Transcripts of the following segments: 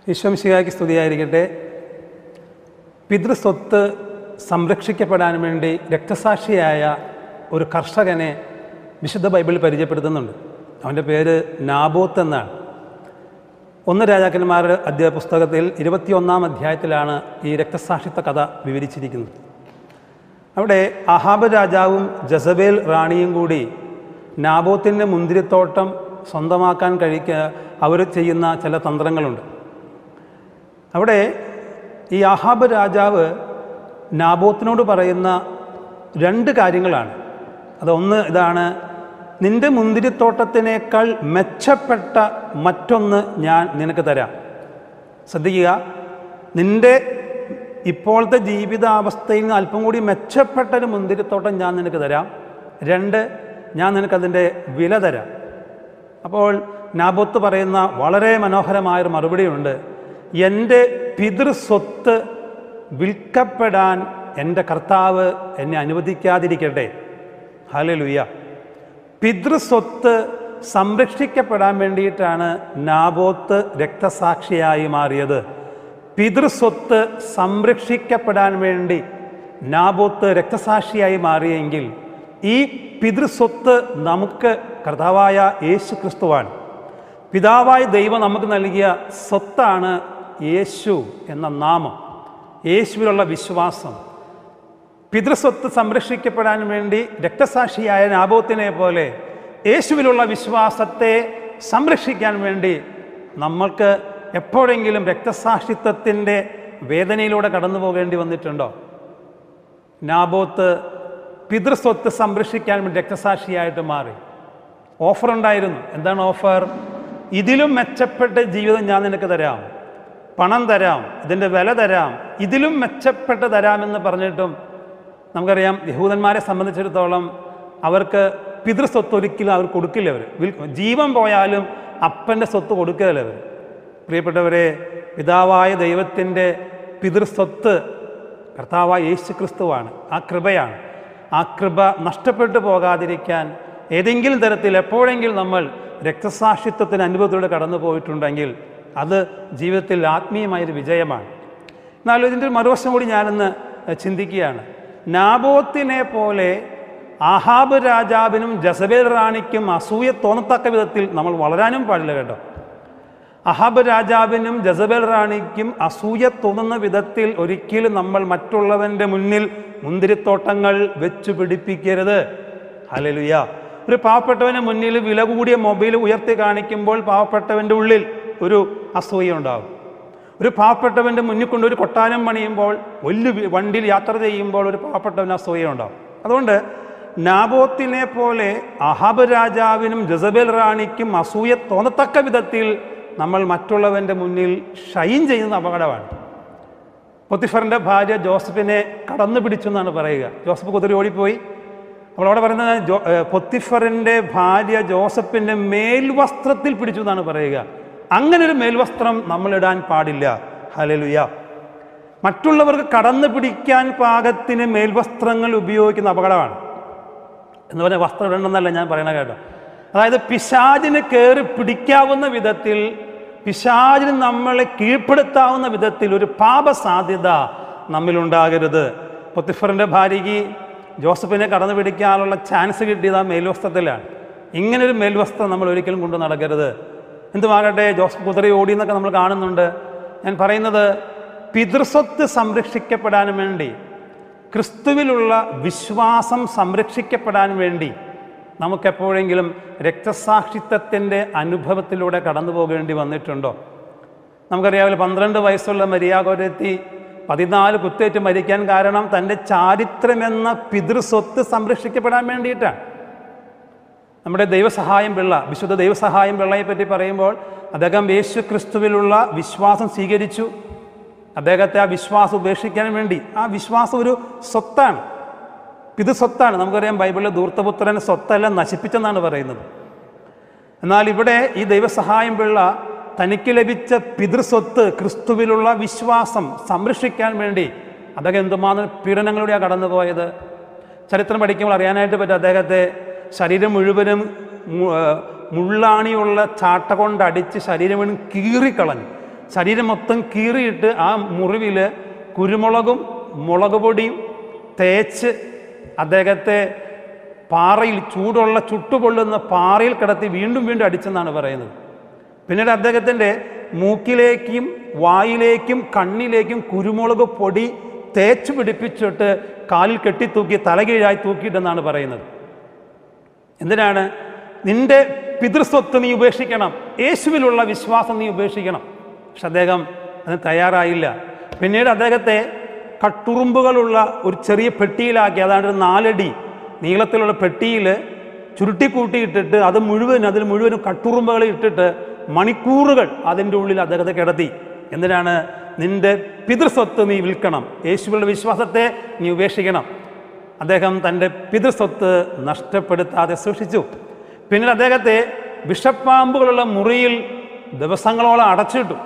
വിശ്വംശികായ്ക്ക് സ്തുതിയായിരിക്കട്ടെ പിതൃസ്വത്ത് സംരക്ഷിക്കപ്പെടാൻ വേണ്ടി രക്തസാക്ഷിയായ ഒരു കർഷകനെ വിശുദ്ധ ബൈബിളിൽ പരിചയപ്പെടുത്തുന്നുണ്ട് അവൻ്റെ പേര് നാബോത്ത് എന്നാണ് ഒന്ന് രാജാക്കന്മാരുടെ അധ്യായ പുസ്തകത്തിൽ ഇരുപത്തിയൊന്നാം അധ്യായത്തിലാണ് ഈ രക്തസാക്ഷിത്വ കഥ വിവരിച്ചിരിക്കുന്നത് അവിടെ അഹാബ് രാജാവും ജസബേൽ റാണിയും കൂടി നാബോത്തിൻ്റെ മുന്തിരിത്തോട്ടം സ്വന്തമാക്കാൻ കഴിക്ക അവർ ചെയ്യുന്ന ചില തന്ത്രങ്ങളുണ്ട് അവിടെ ഈ അഹാബ് രാജാവ് നാബോത്തിനോട് പറയുന്ന രണ്ട് കാര്യങ്ങളാണ് അതൊന്ന് ഇതാണ് നിന്റെ മുന്തിരിത്തോട്ടത്തിനേക്കാൾ മെച്ചപ്പെട്ട മറ്റൊന്ന് ഞാൻ നിനക്ക് തരാം ശ്രദ്ധിക്കുക നിന്റെ ഇപ്പോഴത്തെ ജീവിതാവസ്ഥയിൽ നിന്ന് അല്പം കൂടി മെച്ചപ്പെട്ട ഒരു മുന്തിരിത്തോട്ടം ഞാൻ നിനക്ക് തരാം രണ്ട് ഞാൻ നിനക്കതിൻ്റെ വില തരാം അപ്പോൾ നാബോത്ത് പറയുന്ന വളരെ മനോഹരമായൊരു മറുപടിയുണ്ട് എൻ്റെ പിതൃസ്വത്ത് വിൽക്കപ്പെടാൻ എൻ്റെ കർത്താവ് എന്നെ അനുവദിക്കാതിരിക്കട്ടെ ഹലലുയ്യ പിതൃസ്വത്ത് സംരക്ഷിക്കപ്പെടാൻ വേണ്ടിയിട്ടാണ് നാബോത്ത് രക്തസാക്ഷിയായി മാറിയത് പിതൃസ്വത്ത് സംരക്ഷിക്കപ്പെടാൻ വേണ്ടി നാബോത്ത് രക്തസാക്ഷിയായി മാറിയെങ്കിൽ ഈ പിതൃസ്വത്ത് നമുക്ക് കർത്താവായ യേശു ക്രിസ്തുവാണ് പിതാവായ ദൈവം നമുക്ക് നൽകിയ സ്വത്താണ് യേശു എന്ന നാമം യേശുവിലുള്ള വിശ്വാസം പിതൃസ്വത്ത് സംരക്ഷിക്കപ്പെടാൻ വേണ്ടി രക്തസാക്ഷിയായ നാബോത്തിനെ പോലെ യേശുവിലുള്ള വിശ്വാസത്തെ സംരക്ഷിക്കാൻ വേണ്ടി നമ്മൾക്ക് എപ്പോഴെങ്കിലും രക്തസാക്ഷിത്വത്തിൻ്റെ വേദനയിലൂടെ കടന്നു പോകേണ്ടി വന്നിട്ടുണ്ടോ നാബോത്ത് പിതൃസ്വത്ത് സംരക്ഷിക്കാൻ വേണ്ടി രക്തസാക്ഷിയായിട്ട് മാറി ഓഫർ ഉണ്ടായിരുന്നു എന്താണ് ഓഫർ ഇതിലും മെച്ചപ്പെട്ട ജീവിതം ഞാൻ നിനക്ക് തരാം പണം തരാം ഇതിൻ്റെ വില തരാം ഇതിലും മെച്ചപ്പെട്ട് തരാമെന്ന് പറഞ്ഞിട്ടും നമുക്കറിയാം യഹൂദന്മാരെ സംബന്ധിച്ചിടത്തോളം അവർക്ക് പിതൃസ്വത്ത് ഒരിക്കലും അവർ കൊടുക്കില്ല അവർ ജീവൻ പോയാലും അപ്പൻ്റെ സ്വത്ത് കൊടുക്കുകയില്ല അവർ പ്രിയപ്പെട്ടവരെ പിതാവായ ദൈവത്തിൻ്റെ പിതൃസ്വത്ത് കർത്താവായ യേശു ക്രിസ്തുവാണ് ആ കൃപയാണ് ആ കൃപ നഷ്ടപ്പെട്ടു പോകാതിരിക്കാൻ ഏതെങ്കിലും തരത്തിൽ എപ്പോഴെങ്കിലും നമ്മൾ രക്തസാക്ഷിത്വത്തിന് അനുഭവത്തിലൂടെ കടന്നു പോയിട്ടുണ്ടെങ്കിൽ അത് ജീവിതത്തിൽ ആത്മീയമായൊരു വിജയമാണ് എന്നാൽ ഇതിൻ്റെ ഒരു മറുവശം കൂടി ഞാനൊന്ന് ചിന്തിക്കുകയാണ് നാബോത്തിനെ പോലെ ആഹാബ് രാജാവിനും ജസബേൽ റാണിക്കും അസൂയ തോന്നത്തക്ക വിധത്തിൽ നമ്മൾ വളരാനും പാടില്ല കേട്ടോ അഹാബ് രാജാവിനും ജസബേൽ റാണിക്കും അസൂയ തോന്നുന്ന വിധത്തിൽ ഒരിക്കലും നമ്മൾ മറ്റുള്ളവൻ്റെ മുന്നിൽ മുന്തിരിത്തോട്ടങ്ങൾ വെച്ചു പിടിപ്പിക്കരുത് ഹലലുയ ഒരു പാവപ്പെട്ടവന് മുന്നിൽ വില കൂടിയ മൊബൈൽ ഉയർത്തി കാണിക്കുമ്പോൾ പാവപ്പെട്ടവൻ്റെ ഉള്ളിൽ ഒരു അസൂയ ഉണ്ടാകും ഒരു പാവപ്പെട്ടവൻ്റെ മുന്നിൽ കൊണ്ട് ഒരു കൊട്ടാരം പണിയുമ്പോൾ വലിയ വണ്ടിയിൽ യാത്ര ചെയ്യുമ്പോൾ ഒരു പാവപ്പെട്ടവന് അസൂയ ഉണ്ടാകും അതുകൊണ്ട് നാബോത്തിനെ പോലെ അഹാബ് രാജാവിനും ജസബേൽ റാണിക്കും അസൂയ തോന്നത്തക്ക വിധത്തിൽ നമ്മൾ മറ്റുള്ളവൻ്റെ മുന്നിൽ ഷൈൻ ചെയ്യുന്ന അപകടമാണ് പൊത്തിഫറിൻ്റെ ഭാര്യ ജോസഫിനെ കടന്നു പിടിച്ചു എന്നാണ് പറയുക ജോസഫ് കുതിരി ഓടിപ്പോയി അപ്പോൾ അവിടെ പറയുന്നത് ജോ പൊത്തിഫറിൻ്റെ ഭാര്യ ജോസഫിൻ്റെ മേൽവസ്ത്രത്തിൽ പിടിച്ചു എന്നാണ് പറയുക അങ്ങനെ ഒരു മേൽവസ്ത്രം നമ്മൾ ഇടാൻ പാടില്ല ഹലലുയ മറ്റുള്ളവർക്ക് കടന്നു പിടിക്കാൻ പാകത്തിന് മേൽവസ്ത്രങ്ങൾ ഉപയോഗിക്കുന്ന അപകടമാണ് എന്ന് പറഞ്ഞാൽ വസ്ത്രം ഇടണമെന്നല്ല ഞാൻ പറയണ കേട്ടോ അതായത് പിശാചിന് കയറി പിടിക്കാവുന്ന വിധത്തിൽ പിശാചിന് നമ്മളെ കീഴ്പ്പെടുത്താവുന്ന വിധത്തിൽ ഒരു പാപസാധ്യത നമ്മിലുണ്ടാകരുത് പൊത്തിഫറിൻ്റെ ഭാര്യയ്ക്ക് ജോസഫിനെ കടന്നു പിടിക്കാനുള്ള ചാൻസ് കിട്ടിയത് ആ മേൽവസ്ത്രത്തിലാണ് ഇങ്ങനൊരു മേൽവസ്ത്രം നമ്മൾ ഒരിക്കലും കൊണ്ടു നടക്കരുത് എന്തുമാകട്ടെ ജോസഫ് കുതിര ഓടി എന്നൊക്കെ നമ്മൾ കാണുന്നുണ്ട് ഞാൻ പറയുന്നത് പിതൃസ്വത്ത് സംരക്ഷിക്കപ്പെടാൻ വേണ്ടി ക്രിസ്തുവിലുള്ള വിശ്വാസം സംരക്ഷിക്കപ്പെടാൻ വേണ്ടി നമുക്കെപ്പോഴെങ്കിലും രക്തസാക്ഷിത്വത്തിൻ്റെ അനുഭവത്തിലൂടെ കടന്നു പോകേണ്ടി വന്നിട്ടുണ്ടോ നമുക്കറിയാമല്ലോ പന്ത്രണ്ട് വയസ്സുള്ള മരിയാകൊരത്തി പതിനാല് കുത്തേറ്റ് മരിക്കാൻ കാരണം തൻ്റെ ചാരിത്രമെന്ന പിതൃസ്വത്ത് സംരക്ഷിക്കപ്പെടാൻ വേണ്ടിയിട്ടാണ് നമ്മുടെ ദൈവസഹായം പിള്ള വിശുദ്ധ ദൈവസഹായം പിള്ളയെ പറ്റി പറയുമ്പോൾ അദ്ദേഹം യേശു ക്രിസ്തുവിലുള്ള വിശ്വാസം സ്വീകരിച്ചു അദ്ദേഹത്തെ ആ വിശ്വാസം ഉപേക്ഷിക്കാൻ വേണ്ടി ആ വിശ്വാസം ഒരു സ്വത്താണ് ഇത് സ്വത്താണ് നമുക്കറിയാം ബൈബിളിൽ ദൂർത്തപുത്രൻ സ്വത്തെല്ലാം നശിപ്പിച്ചെന്നാണ് പറയുന്നത് എന്നാൽ ഇവിടെ ഈ ദൈവസഹായം പിള്ള തനിക്ക് ലഭിച്ച പിതൃസ്വത്ത് ക്രിസ്തുവിലുള്ള വിശ്വാസം സംരക്ഷിക്കാൻ വേണ്ടി അദ്ദേഹം എന്തുമാത്രം പീഡനങ്ങളിലൂടെയാണ് കടന്നുപോയത് ചരിത്രം പഠിക്കുമ്പോൾ അറിയാനായിട്ട് പറ്റും അദ്ദേഹത്തെ ശരീരം മുഴുവനും മു- ആ, മുള്ളാണിയുള്ള ചാട്ട കൊണ്ട് അടിച്ച് ശരീരം മുഴുവൻ കീറിക്കളഞ്ഞു ശരീരം മൊത്തം കീറിയിട്ട് ആ മുറിവിൽ കുരുമുളകും മുളക് പൊടിയും തേച്ച് അദ്ദേഹത്തെ പാറയിൽ ചൂടുള്ള ചുട്ടുപൊള്ളുന്ന പാറയിൽ കിടത്തി വീണ്ടും വീണ്ടും അടിച്ചെന്നാണ് പറയുന്നത് പിന്നീട് അദ്ദേഹത്തിൻ്റെ മൂക്കിലേക്കും വായിലേക്കും കണ്ണിലേക്കും കുരുമുളക് പൊടി തേച്ച് പിടിപ്പിച്ചിട്ട് കാലിൽ കെട്ടിത്തൂക്കി തലകീഴായി തൂക്കിയിട്ടെന്നാണ് പറയുന്നത് എന്തിനാണ് നിന്റെ പിതൃസ്വത്ത് നീ ഉപേക്ഷിക്കണം യേശുവിലുള്ള വിശ്വാസം നീ ഉപേക്ഷിക്കണം പക്ഷെ അദ്ദേഹം അതിന് തയ്യാറായില്ല പിന്നീട് അദ്ദേഹത്തെ കട്ടുറുമ്പുകളുള്ള ഒരു ചെറിയ പെട്ടിയിലാക്കി അതാണ്ട് ഒരു നാലടി നീളത്തിലുള്ള പെട്ടിയിൽ ചുരുട്ടിക്കൂട്ടിയിട്ടിട്ട് അത് മുഴുവൻ അതിൽ മുഴുവനും കട്ടുറുമ്പുകൾ ഇട്ടിട്ട് മണിക്കൂറുകൾ അതിൻ്റെ ഉള്ളിൽ അദ്ദേഹത്തെ കിടത്തി എന്തിനാണ് നിന്റെ പിതൃസ്വത്ത് നീ വിൽക്കണം യേശുവിലുള്ള വിശ്വാസത്തെ നീ ഉപേക്ഷിക്കണം അദ്ദേഹം തൻ്റെ പിതൃസ്വത്ത് നഷ്ടപ്പെടുത്താതെ സൂക്ഷിച്ചു പിന്നീട് അദ്ദേഹത്തെ വിഷപ്പാമ്പുകളുള്ള മുറിയിൽ ദിവസങ്ങളോളം അടച്ചിട്ടു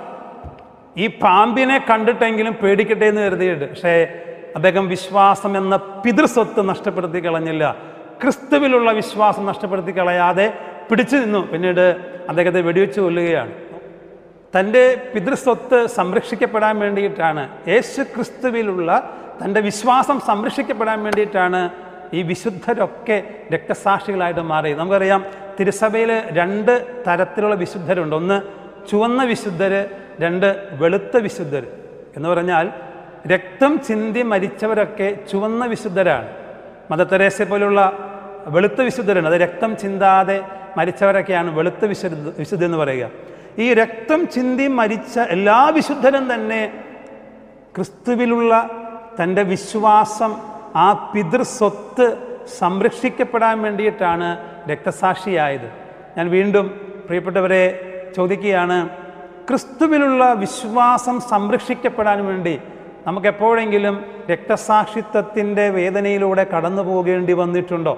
ഈ പാമ്പിനെ കണ്ടിട്ടെങ്കിലും പേടിക്കട്ടെ എന്ന് കരുതിയിട്ട് പക്ഷേ അദ്ദേഹം വിശ്വാസം എന്ന പിതൃസ്വത്ത് നഷ്ടപ്പെടുത്തി കളഞ്ഞില്ല ക്രിസ്തുവിലുള്ള വിശ്വാസം നഷ്ടപ്പെടുത്തി കളയാതെ പിടിച്ചു നിന്നു പിന്നീട് അദ്ദേഹത്തെ വെടിവെച്ച് കൊല്ലുകയാണ് തൻ്റെ പിതൃസ്വത്ത് സംരക്ഷിക്കപ്പെടാൻ വേണ്ടിയിട്ടാണ് യേശു ക്രിസ്തുവിലുള്ള തൻ്റെ വിശ്വാസം സംരക്ഷിക്കപ്പെടാൻ വേണ്ടിയിട്ടാണ് ഈ വിശുദ്ധരൊക്കെ രക്തസാക്ഷികളായിട്ട് മാറി നമുക്കറിയാം തിരുസഭയിൽ രണ്ട് തരത്തിലുള്ള വിശുദ്ധരുണ്ട് ഒന്ന് ചുവന്ന വിശുദ്ധര് രണ്ട് വെളുത്ത വിശുദ്ധർ എന്ന് പറഞ്ഞാൽ രക്തം ചിന്തി മരിച്ചവരൊക്കെ ചുവന്ന വിശുദ്ധരാണ് മദർ തെരേസയെ പോലുള്ള വെളുത്ത വിശുദ്ധരുണ്ട് അത് രക്തം ചിന്താതെ മരിച്ചവരൊക്കെയാണ് വെളുത്ത വിശുദ്ധ വിശുദ്ധ എന്ന് പറയുക ഈ രക്തം ചിന്തി മരിച്ച എല്ലാ വിശുദ്ധരും തന്നെ ക്രിസ്തുവിലുള്ള തൻ്റെ വിശ്വാസം ആ പിതൃസ്വത്ത് സംരക്ഷിക്കപ്പെടാൻ വേണ്ടിയിട്ടാണ് രക്തസാക്ഷിയായത് ഞാൻ വീണ്ടും പ്രിയപ്പെട്ടവരെ ചോദിക്കുകയാണ് ക്രിസ്തുവിലുള്ള വിശ്വാസം സംരക്ഷിക്കപ്പെടാൻ വേണ്ടി നമുക്ക് എപ്പോഴെങ്കിലും രക്തസാക്ഷിത്വത്തിൻ്റെ വേദനയിലൂടെ കടന്നു പോകേണ്ടി വന്നിട്ടുണ്ടോ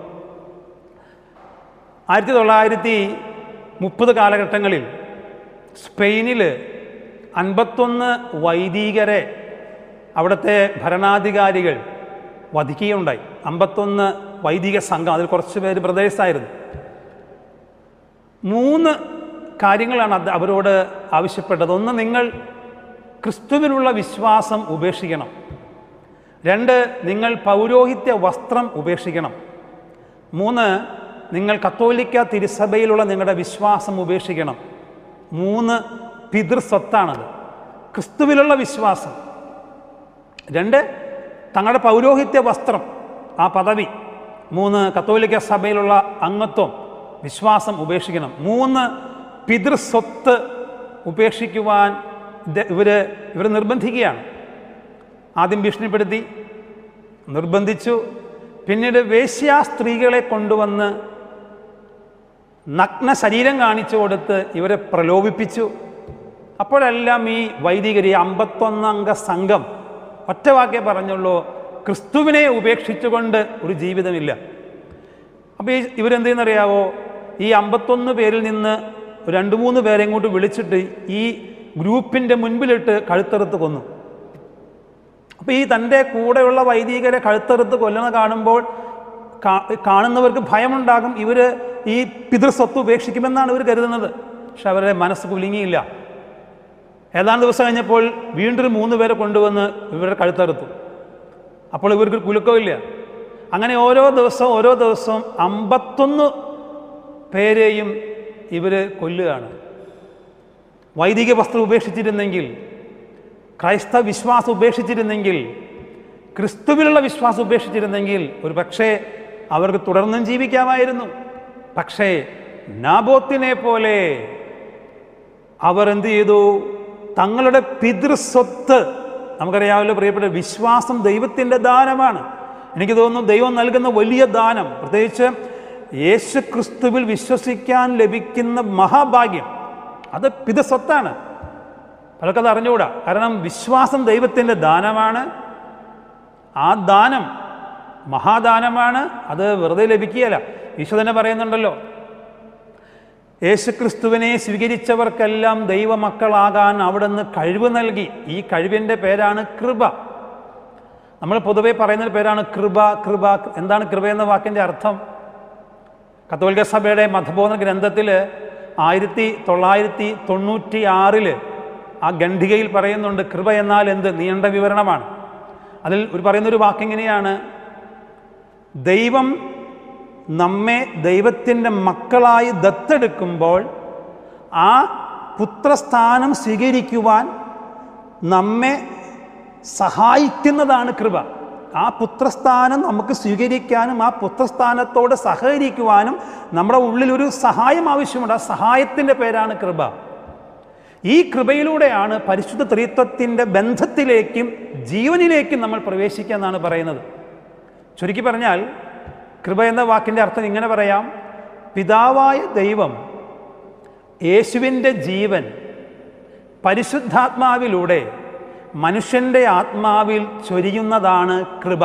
ആയിരത്തി തൊള്ളായിരത്തി മുപ്പത് കാലഘട്ടങ്ങളിൽ സ്പെയിനിൽ അൻപത്തൊന്ന് വൈദികരെ അവിടുത്തെ ഭരണാധികാരികൾ വധിക്കുകയുണ്ടായി അമ്പത്തൊന്ന് വൈദിക സംഘം അതിൽ കുറച്ച് പേര് ബ്രദേഴ്സായിരുന്നു മൂന്ന് കാര്യങ്ങളാണ് അത് അവരോട് ആവശ്യപ്പെട്ടത് ഒന്ന് നിങ്ങൾ ക്രിസ്തുവിനുള്ള വിശ്വാസം ഉപേക്ഷിക്കണം രണ്ട് നിങ്ങൾ പൗരോഹിത്യ വസ്ത്രം ഉപേക്ഷിക്കണം മൂന്ന് നിങ്ങൾ കത്തോലിക്ക തിരുസഭയിലുള്ള നിങ്ങളുടെ വിശ്വാസം ഉപേക്ഷിക്കണം മൂന്ന് പിതൃസ്വത്താണത് ക്രിസ്തുവിലുള്ള വിശ്വാസം രണ്ട് തങ്ങളുടെ പൗരോഹിത്യ വസ്ത്രം ആ പദവി മൂന്ന് കത്തോലിക്ക സഭയിലുള്ള അംഗത്വം വിശ്വാസം ഉപേക്ഷിക്കണം മൂന്ന് പിതൃസ്വത്ത് ഉപേക്ഷിക്കുവാൻ ഇവർ ഇവർ നിർബന്ധിക്കുകയാണ് ആദ്യം ഭീഷണിപ്പെടുത്തി നിർബന്ധിച്ചു പിന്നീട് വേശ്യാ സ്ത്രീകളെ കൊണ്ടുവന്ന് നഗ്ന ശരീരം കാണിച്ചു കൊടുത്ത് ഇവരെ പ്രലോഭിപ്പിച്ചു അപ്പോഴെല്ലാം ഈ വൈദികർ ഈ അമ്പത്തൊന്നംഗ സംഘം ഒറ്റ വാക്കേ പറഞ്ഞുള്ളൂ ക്രിസ്തുവിനെ ഉപേക്ഷിച്ചുകൊണ്ട് ഒരു ജീവിതമില്ല അപ്പോൾ ഈ ഇവരെന്ത് ചെയ്യുന്നറിയാവോ ഈ അമ്പത്തൊന്ന് പേരിൽ നിന്ന് രണ്ട് മൂന്ന് പേരെ ഇങ്ങോട്ട് വിളിച്ചിട്ട് ഈ ഗ്രൂപ്പിൻ്റെ മുൻപിലിട്ട് കഴുത്തെറുത്ത് കൊന്നു അപ്പോൾ ഈ തൻ്റെ കൂടെയുള്ള വൈദികരെ കഴുത്തെറുത്ത് കൊല്ലണ കാണുമ്പോൾ കാ- കാണുന്നവർക്ക് ഭയമുണ്ടാകും ഇവർ ഈ പിതൃസ്വത്ത് ഉപേക്ഷിക്കുമെന്നാണ് ഇവർ കരുതുന്നത് പക്ഷെ അവരുടെ മനസ്സ് കുലുങ്ങിയില്ല ഏതാണ്ട് ദിവസം കഴിഞ്ഞപ്പോൾ വീണ്ടും ഒരു മൂന്ന് പേരെ കൊണ്ടുവന്ന് ഇവരുടെ കഴുത്തെറുത്തു അപ്പോൾ ഇവർക്ക് കുലുക്കമില്ല അങ്ങനെ ഓരോ ദിവസവും ഓരോ ദിവസവും അമ്പത്തൊന്ന് പേരെയും ഇവർ കൊല്ലുകയാണ് വൈദിക വസ്ത്രം ഉപേക്ഷിച്ചിരുന്നെങ്കിൽ ക്രൈസ്തവ വിശ്വാസം ഉപേക്ഷിച്ചിരുന്നെങ്കിൽ ക്രിസ്തുവിലുള്ള വിശ്വാസം ഉപേക്ഷിച്ചിരുന്നെങ്കിൽ ഒരു പക്ഷേ അവർക്ക് തുടർന്നും ജീവിക്കാമായിരുന്നു പക്ഷേ നാബോത്തിനെ പോലെ അവർ എന്ത് ചെയ്തു തങ്ങളുടെ പിതൃസ്വത്ത് നമുക്കറിയാമല്ലോ പ്രിയപ്പെട്ട വിശ്വാസം ദൈവത്തിൻ്റെ ദാനമാണ് എനിക്ക് തോന്നുന്നു ദൈവം നൽകുന്ന വലിയ ദാനം പ്രത്യേകിച്ച് യേശു ക്രിസ്തുവിൽ വിശ്വസിക്കാൻ ലഭിക്കുന്ന മഹാഭാഗ്യം അത് പിതൃസ്വത്താണ് പലർക്കത് അറിഞ്ഞുകൂടാ കാരണം വിശ്വാസം ദൈവത്തിൻ്റെ ദാനമാണ് ആ ദാനം മഹാദാനമാണ് അത് വെറുതെ ലഭിക്കുകയല്ല ഈശോ തന്നെ പറയുന്നുണ്ടല്ലോ യേശുക്രിസ്തുവിനെ സ്വീകരിച്ചവർക്കെല്ലാം ദൈവമക്കളാകാൻ അവിടുന്ന് കഴിവ് നൽകി ഈ കഴിവിൻ്റെ പേരാണ് കൃപ നമ്മൾ പൊതുവെ പറയുന്ന പേരാണ് കൃപ കൃപ എന്താണ് കൃപ എന്ന വാക്കിൻ്റെ അർത്ഥം കത്തോലിക്ക സഭയുടെ മതബോധന ഗ്രന്ഥത്തിൽ ആയിരത്തി തൊള്ളായിരത്തി തൊണ്ണൂറ്റി ആറില് ആ ഖണ്ഡികയിൽ പറയുന്നുണ്ട് കൃപ എന്നാൽ എന്ത് നീണ്ട വിവരണമാണ് അതിൽ ഒരു പറയുന്നൊരു വാക്കിങ്ങനെയാണ് ദൈവം നമ്മെ ദൈവത്തിൻ്റെ മക്കളായി ദത്തെടുക്കുമ്പോൾ ആ പുത്രസ്ഥാനം സ്വീകരിക്കുവാൻ നമ്മെ സഹായിക്കുന്നതാണ് കൃപ ആ പുത്രസ്ഥാനം നമുക്ക് സ്വീകരിക്കാനും ആ പുത്രസ്ഥാനത്തോട് സഹകരിക്കുവാനും നമ്മുടെ ഉള്ളിൽ ഒരു സഹായം ആവശ്യമുണ്ട് ആ സഹായത്തിൻ്റെ പേരാണ് കൃപ ഈ കൃപയിലൂടെയാണ് പരിശുദ്ധ ത്രിത്വത്തിൻ്റെ ബന്ധത്തിലേക്കും ജീവനിലേക്കും നമ്മൾ പ്രവേശിക്കുക എന്നാണ് പറയുന്നത് ചുരുക്കി പറഞ്ഞാൽ കൃപ എന്ന വാക്കിൻ്റെ അർത്ഥം ഇങ്ങനെ പറയാം പിതാവായ ദൈവം യേശുവിൻ്റെ ജീവൻ പരിശുദ്ധാത്മാവിലൂടെ മനുഷ്യൻ്റെ ആത്മാവിൽ ചൊരിയുന്നതാണ് കൃപ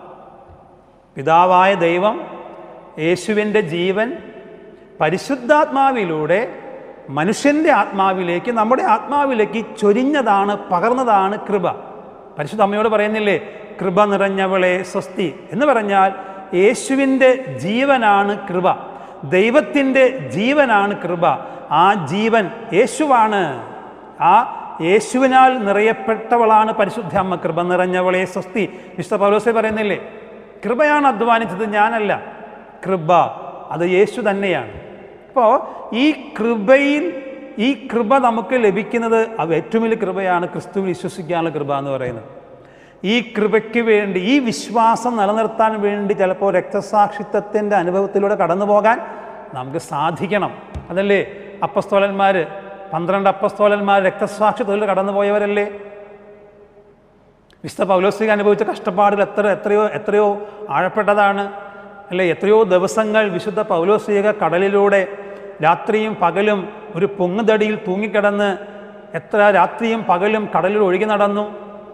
പിതാവായ ദൈവം യേശുവിൻ്റെ ജീവൻ പരിശുദ്ധാത്മാവിലൂടെ മനുഷ്യൻ്റെ ആത്മാവിലേക്ക് നമ്മുടെ ആത്മാവിലേക്ക് ചൊരിഞ്ഞതാണ് പകർന്നതാണ് കൃപ പരിശുദ്ധ അമ്മയോട് പറയുന്നില്ലേ കൃപ നിറഞ്ഞവളെ സ്വസ്തി എന്ന് പറഞ്ഞാൽ യേശുവിൻ്റെ ജീവനാണ് കൃപ ദൈവത്തിൻ്റെ ജീവനാണ് കൃപ ആ ജീവൻ യേശുവാണ് ആ യേശുവിനാൽ നിറയപ്പെട്ടവളാണ് പരിശുദ്ധ അമ്മ കൃപ നിറഞ്ഞവളെ സ്വസ്തി വിശുദ്ധ പൗലോസെ പറയുന്നില്ലേ കൃപയാണ് അധ്വാനിച്ചത് ഞാനല്ല കൃപ അത് യേശു തന്നെയാണ് അപ്പോൾ ഈ കൃപയിൽ ഈ കൃപ നമുക്ക് ലഭിക്കുന്നത് അത് ഏറ്റവും വലിയ കൃപയാണ് ക്രിസ്തുവിൽ വിശ്വസിക്കാനുള്ള കൃപ എന്ന് പറയുന്നത് ഈ കൃപയ്ക്ക് വേണ്ടി ഈ വിശ്വാസം നിലനിർത്താൻ വേണ്ടി ചിലപ്പോൾ രക്തസാക്ഷിത്വത്തിൻ്റെ അനുഭവത്തിലൂടെ കടന്നു പോകാൻ നമുക്ക് സാധിക്കണം അതല്ലേ അപ്പസ്തോലന്മാർ പന്ത്രണ്ട് അപ്പസ്തോലന്മാർ രക്തസാക്ഷിത്വത്തിൽ കടന്നുപോയവരല്ലേ വിശുദ്ധ പൗലോസിക അനുഭവിച്ച കഷ്ടപ്പാടിൽ എത്ര എത്രയോ എത്രയോ ആഴപ്പെട്ടതാണ് അല്ലേ എത്രയോ ദിവസങ്ങൾ വിശുദ്ധ പൗലോസിക കടലിലൂടെ രാത്രിയും പകലും ഒരു പൊങ്ങുതടിയിൽ തൂങ്ങിക്കിടന്ന് എത്ര രാത്രിയും പകലും കടലിൽ ഒഴുകി നടന്നു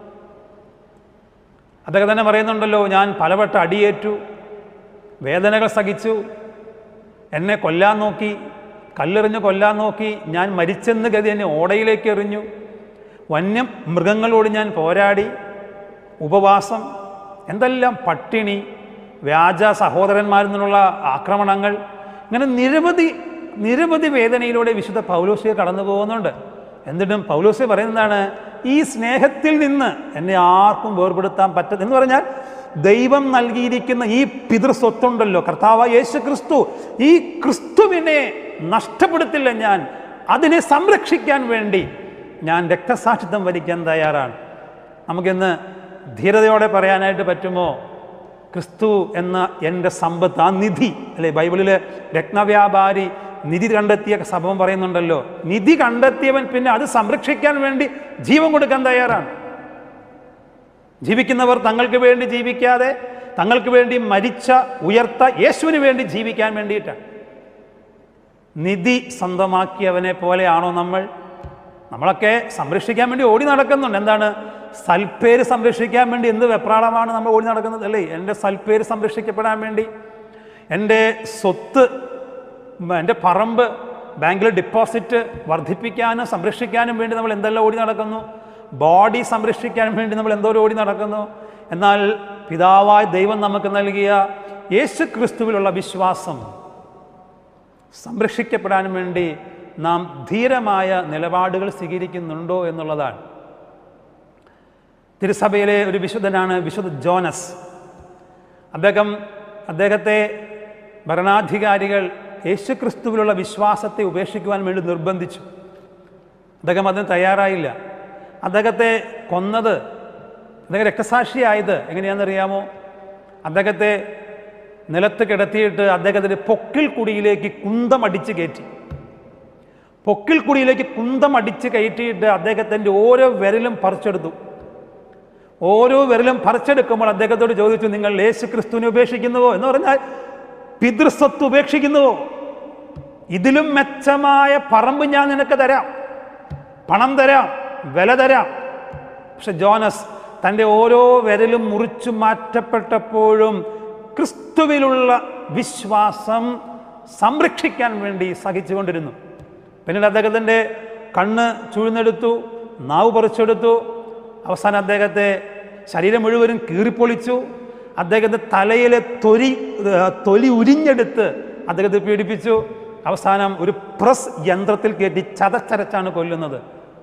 അതൊക്കെ തന്നെ പറയുന്നുണ്ടല്ലോ ഞാൻ പലവട്ടം അടിയേറ്റു വേദനകൾ സഹിച്ചു എന്നെ കൊല്ലാൻ നോക്കി കല്ലെറിഞ്ഞ് കൊല്ലാൻ നോക്കി ഞാൻ മരിച്ചെന്ന് ഗതി എന്നെ ഓടയിലേക്ക് എറിഞ്ഞു വന്യം മൃഗങ്ങളോട് ഞാൻ പോരാടി ഉപവാസം എന്തെല്ലാം പട്ടിണി വ്യാജ സഹോദരന്മാരിൽ നിന്നുള്ള ആക്രമണങ്ങൾ ഇങ്ങനെ നിരവധി നിരവധി വേദനയിലൂടെ വിശുദ്ധ പൗലോസിയെ കടന്നു പോകുന്നുണ്ട് എന്നിട്ടും പൗലോസിയെ പറയുന്നതാണ് ഈ സ്നേഹത്തിൽ നിന്ന് എന്നെ ആർക്കും വേർപെടുത്താൻ പറ്റ എന്ന് പറഞ്ഞാൽ ദൈവം നൽകിയിരിക്കുന്ന ഈ പിതൃസ്വത്തുണ്ടല്ലോ കർത്താവ് യേശു ക്രിസ്തു ഈ ക്രിസ്തുവിനെ നഷ്ടപ്പെടുത്തില്ല ഞാൻ അതിനെ സംരക്ഷിക്കാൻ വേണ്ടി ഞാൻ രക്തസാക്ഷിത്വം വരിക്കാൻ തയ്യാറാണ് നമുക്കിന്ന് ധീരതയോടെ പറയാനായിട്ട് പറ്റുമോ ക്രിസ്തു എന്ന എൻ്റെ സമ്പത്ത് ആ നിധി അല്ലെ ബൈബിളിൽ രത്നവ്യാപാരി നിധി കണ്ടെത്തിയ സംഭവം പറയുന്നുണ്ടല്ലോ നിധി കണ്ടെത്തിയവൻ പിന്നെ അത് സംരക്ഷിക്കാൻ വേണ്ടി ജീവൻ കൊടുക്കാൻ തയ്യാറാണ് ജീവിക്കുന്നവർ തങ്ങൾക്ക് വേണ്ടി ജീവിക്കാതെ തങ്ങൾക്ക് വേണ്ടി മരിച്ച ഉയർത്ത യേശുവിന് വേണ്ടി ജീവിക്കാൻ വേണ്ടിയിട്ടാണ് നിധി സ്വന്തമാക്കിയവനെ പോലെയാണോ നമ്മൾ നമ്മളൊക്കെ സംരക്ഷിക്കാൻ വേണ്ടി ഓടി നടക്കുന്നുണ്ട് എന്താണ് സൽപ്പേര് സംരക്ഷിക്കാൻ വേണ്ടി എന്ത് വെപ്രാളമാണ് നമ്മൾ ഓടി നടക്കുന്നത് അല്ലേ എൻ്റെ സൽപ്പേര് സംരക്ഷിക്കപ്പെടാൻ വേണ്ടി എൻ്റെ സ്വത്ത് ഉം, എൻ്റെ പറമ്പ് ബാങ്കിൽ ഡിപ്പോസിറ്റ് വർദ്ധിപ്പിക്കാനും സംരക്ഷിക്കാനും വേണ്ടി നമ്മൾ എന്തെല്ലാം ഓടി നടക്കുന്നു ബോഡി സംരക്ഷിക്കാൻ വേണ്ടി നമ്മൾ എന്തോരം ഓടി നടക്കുന്നു എന്നാൽ പിതാവായ ദൈവം നമുക്ക് നൽകിയ യേശു ക്രിസ്തുവിലുള്ള വിശ്വാസം സംരക്ഷിക്കപ്പെടാൻ വേണ്ടി നാം ധീരമായ നിലപാടുകൾ സ്വീകരിക്കുന്നുണ്ടോ എന്നുള്ളതാണ് തിരുസഭയിലെ ഒരു വിശുദ്ധനാണ് വിശുദ്ധ ജോനസ് അദ്ദേഹം അദ്ദേഹത്തെ ഭരണാധികാരികൾ യേശുക്രിസ്തുവിലുള്ള വിശ്വാസത്തെ ഉപേക്ഷിക്കുവാൻ വേണ്ടി നിർബന്ധിച്ചു അദ്ദേഹം അതിന് തയ്യാറായില്ല അദ്ദേഹത്തെ കൊന്നത് അദ്ദേഹം രക്തസാക്ഷിയായത് എങ്ങനെയാണെന്നറിയാമോ അദ്ദേഹത്തെ നിലത്ത് കിടത്തിയിട്ട് അദ്ദേഹത്തിൻ്റെ പൊക്കിൽ കുടിയിലേക്ക് കുന്തമടിച്ച് കയറ്റി പൊക്കിൽ കുടിയിലേക്ക് കുന്തമടിച്ച് കയറ്റിയിട്ട് അദ്ദേഹത്തിൻ്റെ ഓരോ വിരലും പറിച്ചെടുത്തു ഓരോ വിരലും പറിച്ചെടുക്കുമ്പോൾ അദ്ദേഹത്തോട് ചോദിച്ചു നിങ്ങൾ യേശു ക്രിസ്തുവിനെ ഉപേക്ഷിക്കുന്നുവോ എന്ന് പറഞ്ഞാൽ പിതൃസ്വത്ത് ഉപേക്ഷിക്കുന്നുവോ ഇതിലും മെച്ചമായ പറമ്പ് ഞാൻ നിനക്ക് തരാം പണം തരാം വില തരാം പക്ഷെ ജോനസ് തൻ്റെ ഓരോ വിരലും മുറിച്ചു മാറ്റപ്പെട്ടപ്പോഴും ക്രിസ്തുവിലുള്ള വിശ്വാസം സംരക്ഷിക്കാൻ വേണ്ടി സഹിച്ചുകൊണ്ടിരുന്നു പിന്നീട് അദ്ദേഹത്തിൻ്റെ കണ്ണ് ചുഴുന്നെടുത്തു നാവ് പറിച്ചെടുത്തു അവസാനം അദ്ദേഹത്തെ ശരീരം മുഴുവനും കീറിപ്പൊളിച്ചു അദ്ദേഹത്തെ തലയിലെ തൊലി ഏർ, തൊലി ഉരിഞ്ഞെടുത്ത് അദ്ദേഹത്തെ പീഡിപ്പിച്ചു അവസാനം ഒരു പ്രസ് യന്ത്രത്തിൽ കയറ്റി ചതച്ചരച്ചാണ് കൊല്ലുന്നത്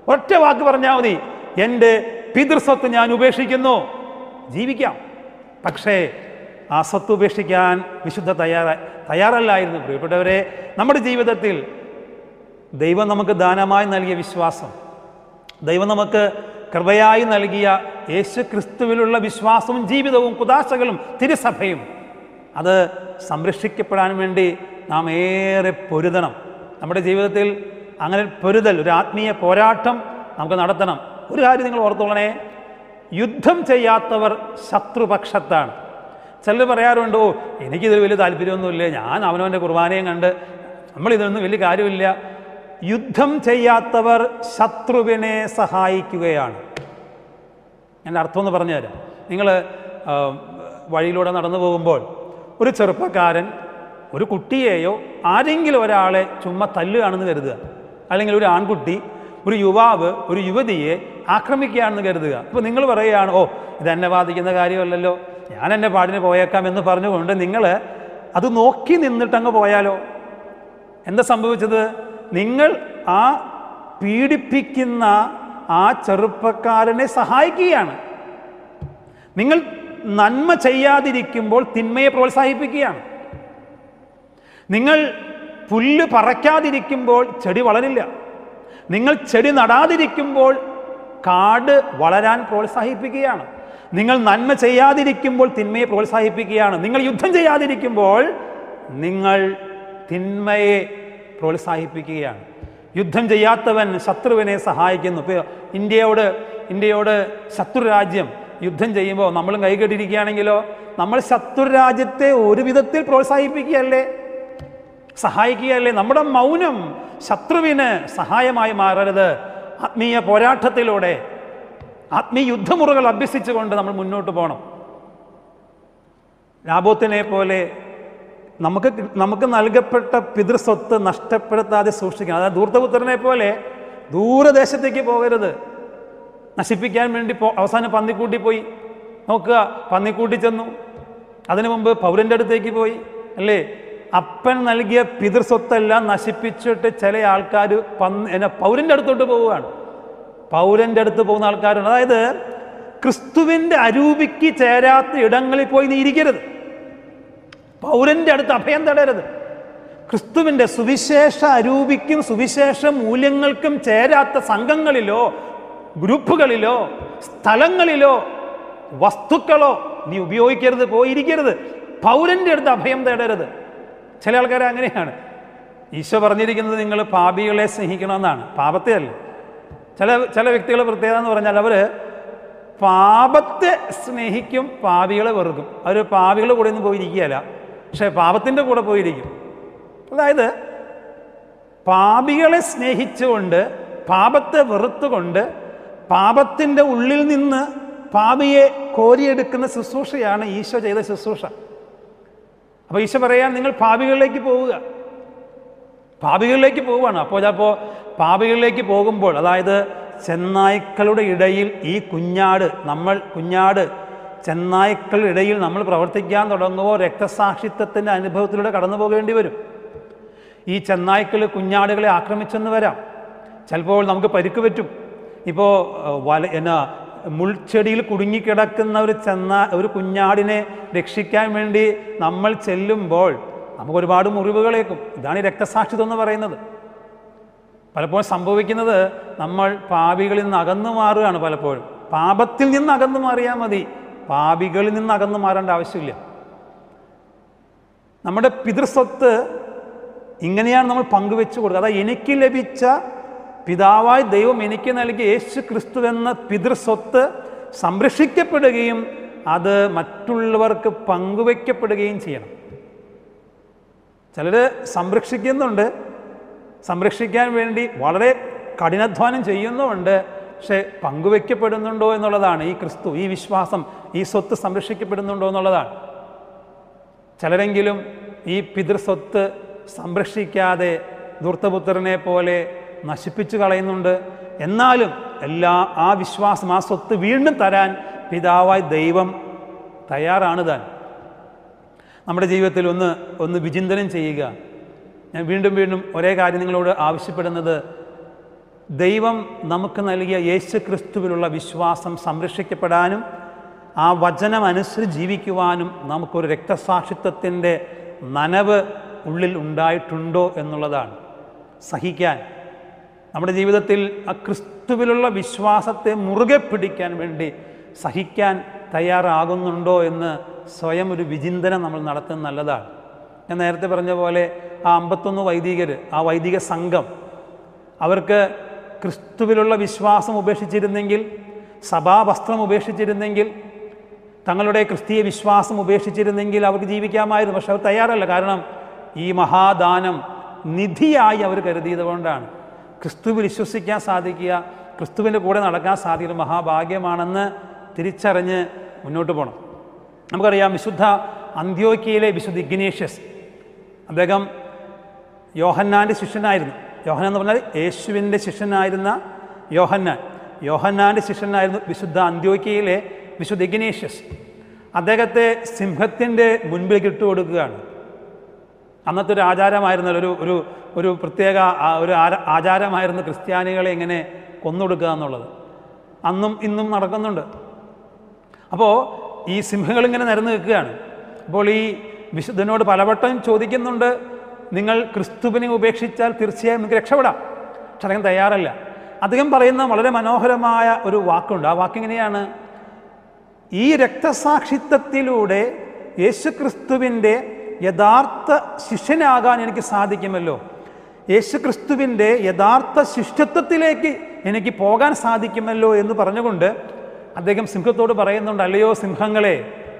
ഒറ്റ വാക്ക് പറഞ്ഞാൽ മതി എൻ്റെ പിതൃസ്വത്ത് ഞാൻ ഉപേക്ഷിക്കുന്നു ജീവിക്കാം പക്ഷേ ആ സ്വത്ത് ഉപേക്ഷിക്കാൻ വിശുദ്ധ തയ്യാറ തയ്യാറല്ലായിരുന്നു പ്രിയപ്പെട്ടവരെ നമ്മുടെ ജീവിതത്തിൽ ദൈവം നമുക്ക് ദാനമായി നൽകിയ വിശ്വാസം ദൈവം നമുക്ക് കൃപയായി നൽകിയ യേശു ക്രിസ്തുവിലുള്ള വിശ്വാസവും ജീവിതവും കുതാശകളും തിരുസഭയും അത് സംരക്ഷിക്കപ്പെടാൻ വേണ്ടി നാം ഏറെ പൊരുതണം നമ്മുടെ ജീവിതത്തിൽ അങ്ങനെ പൊരുതൽ ഒരു ആത്മീയ പോരാട്ടം നമുക്ക് നടത്തണം ഒരു കാര്യം നിങ്ങൾ ഓർത്തോളണേ യുദ്ധം ചെയ്യാത്തവർ ശത്രുപക്ഷത്താണ് ചിലർ പറയാറുണ്ട് ഓ എനിക്കിതിൽ വലിയ താല്പര്യമൊന്നുമില്ല ഞാൻ അവനവൻ്റെ കുർബാനയും കണ്ട് നമ്മളിതൊന്നും വലിയ കാര്യമില്ല യുദ്ധം ചെയ്യാത്തവർ ശത്രുവിനെ സഹായിക്കുകയാണ് എൻ്റെ അർത്ഥം ഒന്ന് പറഞ്ഞുതരാം നിങ്ങൾ വഴിയിലൂടെ നടന്നു പോകുമ്പോൾ ഒരു ചെറുപ്പക്കാരൻ ഒരു കുട്ടിയെയോ ആരെങ്കിലും ഒരാളെ ചുമ്മാ തല്ലുകയാണെന്ന് കരുതുക അല്ലെങ്കിൽ ഒരു ആൺകുട്ടി ഒരു യുവാവ് ഒരു യുവതിയെ ആക്രമിക്കുകയാണെന്ന് കരുതുക അപ്പോൾ നിങ്ങൾ പറയുകയാണ് ഓ ഇത് എന്നെ ബാധിക്കുന്ന കാര്യമല്ലല്ലോ ഞാൻ എൻ്റെ പാടിന് പോയേക്കാം എന്ന് പറഞ്ഞുകൊണ്ട് നിങ്ങൾ അത് നോക്കി നിന്നിട്ടങ്ങ് പോയാലോ എന്താ സംഭവിച്ചത് നിങ്ങൾ ആ പീഡിപ്പിക്കുന്ന ആ ചെറുപ്പക്കാരനെ സഹായിക്കുകയാണ് നിങ്ങൾ നന്മ ചെയ്യാതിരിക്കുമ്പോൾ തിന്മയെ പ്രോത്സാഹിപ്പിക്കുകയാണ് നിങ്ങൾ പുല്ല് പറയ്ക്കാതിരിക്കുമ്പോൾ ചെടി വളരില്ല നിങ്ങൾ ചെടി നടാതിരിക്കുമ്പോൾ കാട് വളരാൻ പ്രോത്സാഹിപ്പിക്കുകയാണ് നിങ്ങൾ നന്മ ചെയ്യാതിരിക്കുമ്പോൾ തിന്മയെ പ്രോത്സാഹിപ്പിക്കുകയാണ് നിങ്ങൾ യുദ്ധം ചെയ്യാതിരിക്കുമ്പോൾ നിങ്ങൾ തിന്മയെ പ്രോത്സാഹിപ്പിക്കുകയാണ് യുദ്ധം ചെയ്യാത്തവൻ ശത്രുവിനെ സഹായിക്കുന്നു ഇപ്പോൾ ഇന്ത്യയോട് ഇന്ത്യയോട് ശത്രു രാജ്യം യുദ്ധം ചെയ്യുമ്പോൾ നമ്മളും കൈകെട്ടിരിക്കുകയാണെങ്കിലോ നമ്മൾ ശത്രു രാജ്യത്തെ ഒരു വിധത്തിൽ പ്രോത്സാഹിപ്പിക്കുകയല്ലേ സഹായിക്കുകയല്ലേ നമ്മുടെ മൗനം ശത്രുവിന് സഹായമായി മാറരുത് ആത്മീയ പോരാട്ടത്തിലൂടെ ആത്മീയ യുദ്ധമുറകൾ അഭ്യസിച്ചുകൊണ്ട് നമ്മൾ മുന്നോട്ട് പോകണം ലാഭത്തിനെ പോലെ നമുക്ക് കി- നമുക്ക് നൽകപ്പെട്ട പിതൃസ്വത്ത് നഷ്ടപ്പെടുത്താതെ സൂക്ഷിക്കണം അതായത് ധൂർത്തപുത്രനെ പോലെ ദൂരദേശത്തേക്ക് പോകരുത് നശിപ്പിക്കാൻ വേണ്ടി പോ അവസാനം പന്നിക്കൂട്ടി പോയി നോക്കുക പന്നിക്കൂട്ടി ചെന്നു അതിനു മുമ്പ് പൗരൻ്റെ അടുത്തേക്ക് പോയി അല്ലേ അപ്പൻ നൽകിയ പിതൃസ്വത്തെല്ലാം നശിപ്പിച്ചിട്ട് ചില ആൾക്കാർ പന്നി എന്നെ പൗരൻ്റെ അടുത്തോട്ട് പോവുകയാണ് പൗരൻ്റെ അടുത്ത് പോകുന്ന ആൾക്കാരുണ്ട് അതായത് ക്രിസ്തുവിൻ്റെ അരൂപിക്ക് ചേരാത്ത ഇടങ്ങളിൽ പോയി നീ ഇരിക്കരുത് പൗരൻ്റെ അടുത്ത് അഭയം തടയരുത് ക്രിസ്തുവിൻ്റെ സുവിശേഷ അരൂപിക്കും സുവിശേഷ മൂല്യങ്ങൾക്കും ചേരാത്ത സംഘങ്ങളിലോ ഗ്രൂപ്പുകളിലോ സ്ഥലങ്ങളിലോ വസ്തുക്കളോ നീ ഉപയോഗിക്കരുത് പോയിരിക്കരുത് പൗരൻ്റെ അടുത്ത് അഭയം തേടരുത് ചില ആൾക്കാർ അങ്ങനെയാണ് ഈശോ പറഞ്ഞിരിക്കുന്നത് നിങ്ങൾ പാപികളെ സ്നേഹിക്കണമെന്നാണ് പാപത്തെ അല്ല ചില ചില വ്യക്തികളുടെ പ്രത്യേകത എന്ന് പറഞ്ഞാൽ അവർ പാപത്തെ സ്നേഹിക്കും പാപികളെ വെറുക്കും അവർ പാപികളുടെ കൂടെ ഒന്നും പോയിരിക്കുകയല്ല പക്ഷേ പാപത്തിൻ്റെ കൂടെ പോയിരിക്കും അതായത് പാപികളെ സ്നേഹിച്ചുകൊണ്ട് പാപത്തെ വെറുത്തുകൊണ്ട് പാപത്തിൻ്റെ ഉള്ളിൽ നിന്ന് പാപിയെ കോരിയെടുക്കുന്ന ശുശ്രൂഷയാണ് ഈശോ ചെയ്ത ശുശ്രൂഷ അപ്പോൾ ഈശോ പറയാൻ നിങ്ങൾ പാപികളിലേക്ക് പോവുക പാപികളിലേക്ക് പോവുകയാണ് അപ്പോൾ അപ്പോൾ പാപികളിലേക്ക് പോകുമ്പോൾ അതായത് ചെന്നായ്ക്കളുടെ ഇടയിൽ ഈ കുഞ്ഞാട് നമ്മൾ കുഞ്ഞാട് ചെന്നായ്ക്കളുടെ ഇടയിൽ നമ്മൾ പ്രവർത്തിക്കാൻ തുടങ്ങുമ്പോൾ രക്തസാക്ഷിത്വത്തിൻ്റെ അനുഭവത്തിലൂടെ കടന്നു പോകേണ്ടി വരും ഈ ചെന്നായ്ക്കൾ കുഞ്ഞാടുകളെ ആക്രമിച്ചെന്ന് വരാം ചിലപ്പോൾ നമുക്ക് പരിക്ക് പറ്റും ഇപ്പോൾ ഏഹ്, വല എന്നാ മുൾച്ചെടിയിൽ കുടുങ്ങിക്കിടക്കുന്ന ഒരു ചെന്നാ ഒരു കുഞ്ഞാടിനെ രക്ഷിക്കാൻ വേണ്ടി നമ്മൾ ചെല്ലുമ്പോൾ നമുക്ക് ഒരുപാട് മുറിവുകളേക്കും ഇതാണ് ഈ രക്തസാക്ഷിത്വം എന്ന് പറയുന്നത് പലപ്പോഴും സംഭവിക്കുന്നത് നമ്മൾ പാപികളിൽ നിന്ന് അകന്നു മാറുകയാണ് പലപ്പോഴും പാപത്തിൽ നിന്ന് അകന്നു മാറിയാൽ മതി പാപികളിൽ നിന്ന് അകന്നു മാറേണ്ട ആവശ്യമില്ല നമ്മുടെ പിതൃസ്വത്ത് ഇങ്ങനെയാണ് നമ്മൾ പങ്കുവെച്ചു കൊടുക്കുക അതായത് എനിക്ക് ലഭിച്ച പിതാവായി ദൈവം എനിക്ക് നൽകിയ യേശു ക്രിസ്തു എന്ന പിതൃസ്വത്ത് സംരക്ഷിക്കപ്പെടുകയും അത് മറ്റുള്ളവർക്ക് പങ്കുവയ്ക്കപ്പെടുകയും ചെയ്യണം ചിലർ സംരക്ഷിക്കുന്നുണ്ട് സംരക്ഷിക്കാൻ വേണ്ടി വളരെ കഠിനാധ്വാനം ചെയ്യുന്നുമുണ്ട് പക്ഷേ പങ്കുവെക്കപ്പെടുന്നുണ്ടോ എന്നുള്ളതാണ് ഈ ക്രിസ്തു ഈ വിശ്വാസം ഈ സ്വത്ത് സംരക്ഷിക്കപ്പെടുന്നുണ്ടോ എന്നുള്ളതാണ് ചിലരെങ്കിലും ഈ പിതൃസ്വത്ത് സംരക്ഷിക്കാതെ ധൂർത്തപുത്രനെ പോലെ നശിപ്പിച്ചു കളയുന്നുണ്ട് എന്നാലും എല്ലാ ആ വിശ്വാസം ആ സ്വത്ത് വീണ്ടും തരാൻ പിതാവായി ദൈവം തയ്യാറാണ് താൻ നമ്മുടെ ജീവിതത്തിൽ ഒന്ന് ഒന്ന് വിചിന്തനം ചെയ്യുക ഞാൻ വീണ്ടും വീണ്ടും ഒരേ കാര്യം നിങ്ങളോട് ആവശ്യപ്പെടുന്നത് ദൈവം നമുക്ക് നൽകിയ യേശു ക്രിസ്തുവിലുള്ള വിശ്വാസം സംരക്ഷിക്കപ്പെടാനും ആ വചനം അനുസരിച്ച് ജീവിക്കുവാനും നമുക്കൊരു രക്തസാക്ഷിത്വത്തിൻ്റെ നനവ് ഉള്ളിൽ ഉണ്ടായിട്ടുണ്ടോ എന്നുള്ളതാണ് സഹിക്കാൻ നമ്മുടെ ജീവിതത്തിൽ ആ ക്രിസ്തുവിലുള്ള വിശ്വാസത്തെ മുറുകെ പിടിക്കാൻ വേണ്ടി സഹിക്കാൻ തയ്യാറാകുന്നുണ്ടോ എന്ന് സ്വയം ഒരു വിചിന്തനം നമ്മൾ നടത്തുന്നത് നല്ലതാണ് ഞാൻ നേരത്തെ പറഞ്ഞ പോലെ ആ അമ്പത്തൊന്ന് വൈദികർ ആ വൈദിക സംഘം അവർക്ക് ക്രിസ്തുവിലുള്ള വിശ്വാസം ഉപേക്ഷിച്ചിരുന്നെങ്കിൽ സഭാവസ്ത്രം ഉപേക്ഷിച്ചിരുന്നെങ്കിൽ തങ്ങളുടെ ക്രിസ്തീയ വിശ്വാസം ഉപേക്ഷിച്ചിരുന്നെങ്കിൽ അവർക്ക് ജീവിക്കാമായിരുന്നു പക്ഷെ അവർ തയ്യാറല്ല കാരണം ഈ മഹാദാനം നിധിയായി അവർ കരുതിയത് കൊണ്ടാണ് ക്രിസ്തുവിൽ വിശ്വസിക്കാൻ സാധിക്കുക ക്രിസ്തുവിൻ്റെ കൂടെ നടക്കാൻ സാധിക്കുന്ന മഹാഭാഗ്യമാണെന്ന് തിരിച്ചറിഞ്ഞ് മുന്നോട്ട് പോകണം നമുക്കറിയാം വിശുദ്ധ അന്ത്യോക്കിയയിലെ വിശുദ്ധ ഇഗ്നേഷ്യസ് അദ്ദേഹം യോഹന്നാൻ്റെ ശിഷ്യനായിരുന്നു യോഹന്നാൻ എന്ന് പറഞ്ഞാൽ യേശുവിൻ്റെ ശിഷ്യനായിരുന്ന യോഹന്നാൻ യോഹന്നാൻ്റെ ശിഷ്യനായിരുന്നു വിശുദ്ധ അന്ത്യോക്കിയയിലെ വിശുദ്ധ ഇഗ്നേഷ്യസ് അദ്ദേഹത്തെ സിംഹത്തിൻ്റെ മുൻപിലേക്ക് ഇട്ടുകൊടുക്കുകയാണ് അന്നത്തെ ഒരു ആചാരമായിരുന്നല്ലോ ഒരു ഒരു ഒരു പ്രത്യേക ആ, ഒരു ആര- ആചാരമായിരുന്നു ക്രിസ്ത്യാനികളെ ഇങ്ങനെ കൊന്നൊടുക്കുക എന്നുള്ളത് അന്നും ഇന്നും നടക്കുന്നുണ്ട് അപ്പോൾ ഈ സിംഹങ്ങൾ ഇങ്ങനെ നിരന്ന് നിൽക്കുകയാണ് അപ്പോൾ ഈ വിശുദ്ധനോട് പലവട്ടം ചോദിക്കുന്നുണ്ട് നിങ്ങൾ ക്രിസ്തുവിനെ ഉപേക്ഷിച്ചാൽ തീർച്ചയായും നിങ്ങൾക്ക് രക്ഷപ്പെടാം പക്ഷെ അദ്ദേഹം തയ്യാറല്ല അദ്ദേഹം പറയുന്ന വളരെ മനോഹരമായ ഒരു വാക്കുണ്ട് ആ വാക്കിങ്ങനെയാണ് ഈ രക്തസാക്ഷിത്വത്തിലൂടെ യേശുക്രിസ്തുവിൻ്റെ യഥാർത്ഥ ശിഷ്യനാകാൻ എനിക്ക് സാധിക്കുമല്ലോ യേശുക്രിസ്തുവിൻ്റെ യഥാർത്ഥ ശിഷ്യത്വത്തിലേക്ക് എനിക്ക് പോകാൻ സാധിക്കുമല്ലോ എന്ന് പറഞ്ഞുകൊണ്ട് അദ്ദേഹം സിംഹത്തോട് പറയുന്നുണ്ട് അല്ലയോ സിംഹങ്ങളെ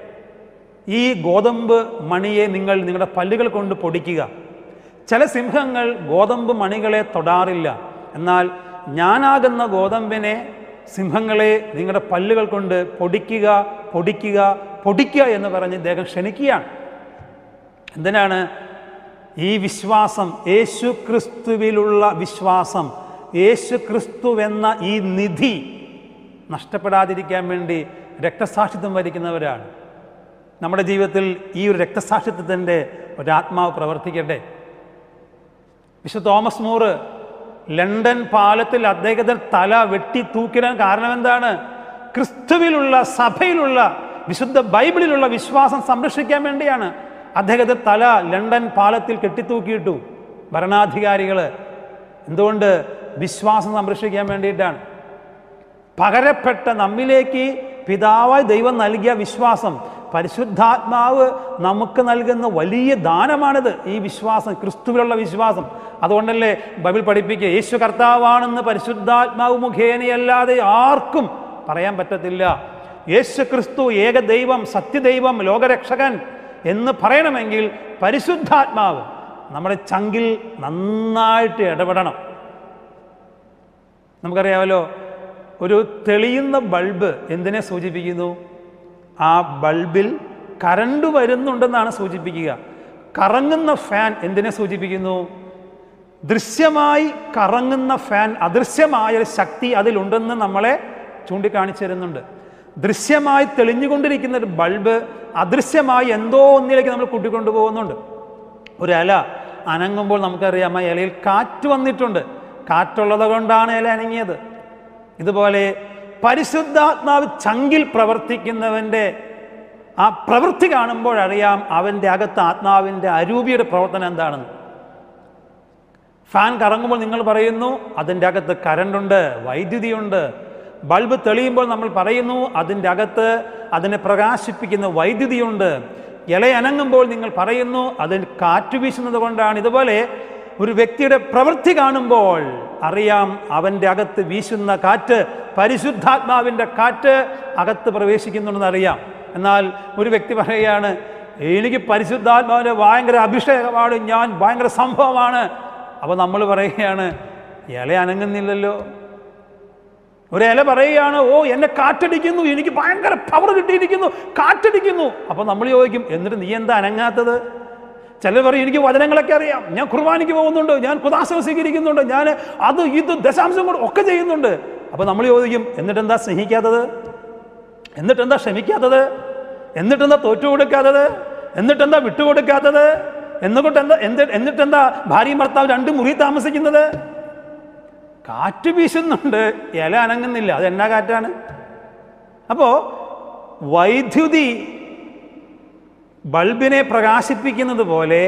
ഈ ഗോതമ്പ് മണിയെ നിങ്ങൾ നിങ്ങളുടെ പല്ലുകൾ കൊണ്ട് പൊടിക്കുക ചില സിംഹങ്ങൾ ഗോതമ്പ് മണികളെ തൊടാറില്ല എന്നാൽ ഞാനാകുന്ന ഗോതമ്പിനെ സിംഹങ്ങളെ നിങ്ങളുടെ പല്ലുകൾ കൊണ്ട് പൊടിക്കുക പൊടിക്കുക പൊടിക്കുക എന്ന് പറഞ്ഞ് ഇദ്ദേഹം ക്ഷണിക്കുകയാണ് എന്തിനാണ് ഈ വിശ്വാസം യേശു ക്രിസ്തുവിലുള്ള വിശ്വാസം യേശു ക്രിസ്തുവെന്ന ഈ നിധി നഷ്ടപ്പെടാതിരിക്കാൻ വേണ്ടി രക്തസാക്ഷിത്വം വരിക്കുന്നവരാണ് നമ്മുടെ ജീവിതത്തിൽ ഈ ഒരു രക്തസാക്ഷിത്വത്തിൻ്റെ ഒരാത്മാവ് പ്രവർത്തിക്കട്ടെ വിശുദ്ധ തോമസ് മൂറ് ലണ്ടൻ പാലത്തിൽ അദ്ദേഹത്തെ തല വെട്ടി തൂക്കിടാൻ കാരണം എന്താണ് ക്രിസ്തുവിലുള്ള സഭയിലുള്ള വിശുദ്ധ ബൈബിളിലുള്ള വിശ്വാസം സംരക്ഷിക്കാൻ വേണ്ടിയാണ് അദ്ദേഹത്തെ തല ലണ്ടൻ പാലത്തിൽ കെട്ടിത്തൂക്കിയിട്ടു ഭരണാധികാരികൾ എന്തുകൊണ്ട് വിശ്വാസം സംരക്ഷിക്കാൻ വേണ്ടിയിട്ടാണ് പകരപ്പെട്ട നമ്മിലേക്ക് പിതാവായി ദൈവം നൽകിയ വിശ്വാസം പരിശുദ്ധാത്മാവ് നമുക്ക് നൽകുന്ന വലിയ ദാനമാണിത് ഈ വിശ്വാസം ക്രിസ്തുവിലുള്ള വിശ്വാസം അതുകൊണ്ടല്ലേ ബൈബിൾ പഠിപ്പിക്കുക യേശു കർത്താവാണെന്ന് പരിശുദ്ധാത്മാവ് മുഖേനയല്ലാതെ ആർക്കും പറയാൻ പറ്റത്തില്ല യേശു ക്രിസ്തു ഏക ദൈവം സത്യദൈവം ലോകരക്ഷകൻ എന്ന് പറയണമെങ്കിൽ പരിശുദ്ധാത്മാവ് നമ്മുടെ ചങ്കിൽ നന്നായിട്ട് ഇടപെടണം നമുക്കറിയാമല്ലോ ഒരു തെളിയുന്ന ബൾബ് എന്തിനെ സൂചിപ്പിക്കുന്നു ആ ബൾബിൽ കറണ്ട് വരുന്നുണ്ടെന്നാണ് സൂചിപ്പിക്കുക കറങ്ങുന്ന ഫാൻ എന്തിനെ സൂചിപ്പിക്കുന്നു ദൃശ്യമായി കറങ്ങുന്ന ഫാൻ അദൃശ്യമായ ഒരു ശക്തി അതിലുണ്ടെന്ന് നമ്മളെ ചൂണ്ടിക്കാണിച്ചു തരുന്നുണ്ട് ദൃശ്യമായി തെളിഞ്ഞുകൊണ്ടിരിക്കുന്ന ഒരു ബൾബ് അദൃശ്യമായി എന്തോ ഒന്നിലേക്ക് നമ്മൾ കൂട്ടിക്കൊണ്ടു പോകുന്നുണ്ട് ഒരു ഇല അനങ്ങുമ്പോൾ നമുക്കറിയാം ആ ഇലയിൽ കാറ്റ് വന്നിട്ടുണ്ട് കാറ്റുള്ളത് കൊണ്ടാണ് ഇല അനങ്ങിയത് ഇതുപോലെ പരിശുദ്ധാത്മാവ് ചങ്കിൽ പ്രവർത്തിക്കുന്നവൻ്റെ ആ പ്രവൃത്തി കാണുമ്പോഴറിയാം അവൻ്റെ അകത്ത് ആത്മാവിൻ്റെ അരൂപിയുടെ പ്രവർത്തനം എന്താണെന്ന് ഫാൻ കറങ്ങുമ്പോൾ നിങ്ങൾ പറയുന്നു അതിൻ്റെ അകത്ത് കരണ്ടുണ്ട് വൈദ്യുതിയുണ്ട് ബൾബ് തെളിയുമ്പോൾ നമ്മൾ പറയുന്നു അതിൻ്റെ അകത്ത് അതിനെ പ്രകാശിപ്പിക്കുന്ന വൈദ്യുതിയുണ്ട് ഇല അനങ്ങുമ്പോൾ നിങ്ങൾ പറയുന്നു അതിന് കാറ്റ് വീശുന്നത് കൊണ്ടാണ് ഇതുപോലെ ഒരു വ്യക്തിയുടെ പ്രവൃത്തി കാണുമ്പോൾ അറിയാം അവൻ്റെ അകത്ത് വീശുന്ന കാറ്റ് പരിശുദ്ധാത്മാവിൻ്റെ കാറ്റ് അകത്ത് പ്രവേശിക്കുന്നുണ്ടെന്ന് അറിയാം എന്നാൽ ഒരു വ്യക്തി പറയുകയാണ് എനിക്ക് പരിശുദ്ധാത്മാവിൻ്റെ ഭയങ്കര അഭിഷേകമാണ് ഞാൻ ഭയങ്കര സംഭവമാണ് അപ്പോൾ നമ്മൾ പറയുകയാണ് ഇല അനങ്ങുന്നില്ലല്ലോ ഒരു ഇല പറയുകയാണ് ഓ എന്നെ കാറ്റടിക്കുന്നു എനിക്ക് ഭയങ്കര പവർ കിട്ടിയിരിക്കുന്നു കാറ്റടിക്കുന്നു അപ്പോൾ നമ്മൾ ചോദിക്കും എന്നിട്ട് നീ എന്താ അനങ്ങാത്തത് ചിലർ പറയും എനിക്ക് വചനങ്ങളൊക്കെ അറിയാം ഞാൻ കുർബാനയ്ക്ക് പോകുന്നുണ്ട് ഞാൻ കുദാശം സ്വീകരിക്കുന്നുണ്ട് ഞാൻ അത് ഇത് ദശാംശം കൂടെ ഒക്കെ ചെയ്യുന്നുണ്ട് അപ്പോൾ നമ്മൾ ചോദിക്കും എന്നിട്ടെന്താ സ്നേഹിക്കാത്തത് എന്നിട്ടെന്താ ക്ഷമിക്കാത്തത് എന്നിട്ടെന്താ തോറ്റു കൊടുക്കാത്തത് എന്നിട്ടെന്താ വിട്ടുകൊടുക്കാത്തത് എന്നുകൊണ്ട് എന്താ എന്ത് എന്നിട്ടെന്താ ഭാര്യയും ഭർത്താവ് രണ്ട് മുറി താമസിക്കുന്നത് കാറ്റ് വീശുന്നുണ്ട് ഇല അനങ്ങുന്നില്ല അത് എന്നാ കാറ്റാണ് അപ്പോൾ വൈദ്യുതി ബൾബിനെ പ്രകാശിപ്പിക്കുന്നത് പോലെ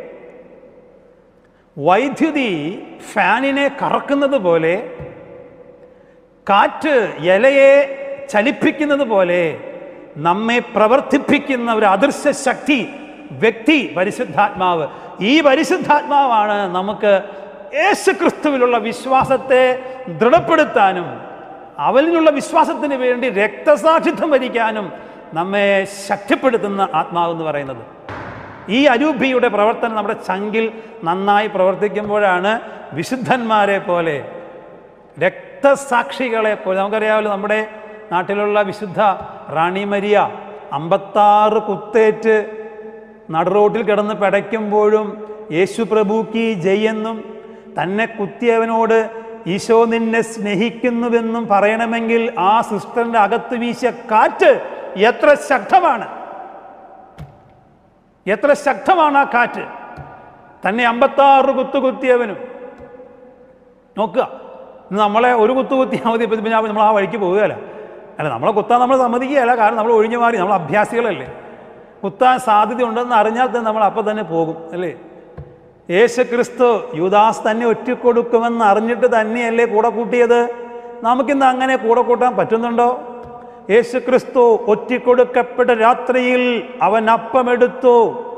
വൈദ്യുതി ഫാനിനെ കറക്കുന്നത് പോലെ കാറ്റ് ഇലയെ ചലിപ്പിക്കുന്നത് പോലെ നമ്മെ പ്രവർത്തിപ്പിക്കുന്ന ഒരു അദൃശ്യ ശക്തി വ്യക്തി പരിശുദ്ധാത്മാവ് ഈ പരിശുദ്ധാത്മാവാണ് നമുക്ക് യേശു ക്രിസ്തുവിലുള്ള വിശ്വാസത്തെ ദൃഢപ്പെടുത്താനും അവനിലുള്ള വിശ്വാസത്തിന് വേണ്ടി രക്തസാക്ഷിത്വം വരിക്കാനും നമ്മെ ശക്തിപ്പെടുത്തുന്ന ആത്മാവ് എന്ന് പറയുന്നത് ഈ അരൂപിയുടെ പ്രവർത്തനം നമ്മുടെ ചങ്കിൽ നന്നായി പ്രവർത്തിക്കുമ്പോഴാണ് വിശുദ്ധന്മാരെ പോലെ രക്തസാക്ഷികളെ പോലെ നമുക്കറിയാമല്ലോ നമ്മുടെ നാട്ടിലുള്ള വിശുദ്ധ റാണി മരിയ അമ്പത്താറ് കുത്തേറ്റ് നടുറോട്ടിൽ കിടന്ന് പിടയ്ക്കുമ്പോഴും യേശു പ്രഭുക്ക് ജയെന്നും തന്നെ കുത്തിയവനോട് ഈശോ നിന്നെ സ്നേഹിക്കുന്നുവെന്നും പറയണമെങ്കിൽ ആ സിസ്റ്ററിൻ്റെ അകത്ത് വീശിയ കാറ്റ് എത്ര ശക്തമാണ് എത്ര ശക്തമാണ് ആ കാറ്റ് തന്നെ അമ്പത്താറ് കുത്തു കുത്തിയവനും നോക്കുക ഇന്ന് നമ്മളെ ഒരു കുത്തു കുത്തിയാൽ മതി ഇപ്പം പിന്നെ നമ്മൾ ആ വഴിക്ക് പോവുകയല്ല അല്ല നമ്മളെ കുത്താൻ നമ്മൾ സമ്മതിക്കുകയല്ല കാരണം നമ്മൾ ഒഴിഞ്ഞു മാറി നമ്മൾ അഭ്യാസികളല്ലേ കുത്താൻ സാധ്യതയുണ്ടെന്ന് അറിഞ്ഞാൽ തന്നെ നമ്മൾ അപ്പം തന്നെ പോകും അല്ലേ യേശു ക്രിസ്തു യുദാസ് തന്നെ ഒറ്റിക്കൊടുക്കുമെന്ന് അറിഞ്ഞിട്ട് തന്നെയല്ലേ കൂടെ കൂട്ടിയത് നമുക്കിന്ന് അങ്ങനെ കൂടെ കൂട്ടാൻ പറ്റുന്നുണ്ടോ യേശു ക്രിസ്തു ഒറ്റിക്കൊടുക്കപ്പെട്ട രാത്രിയിൽ അവൻ അപ്പമെടുത്തു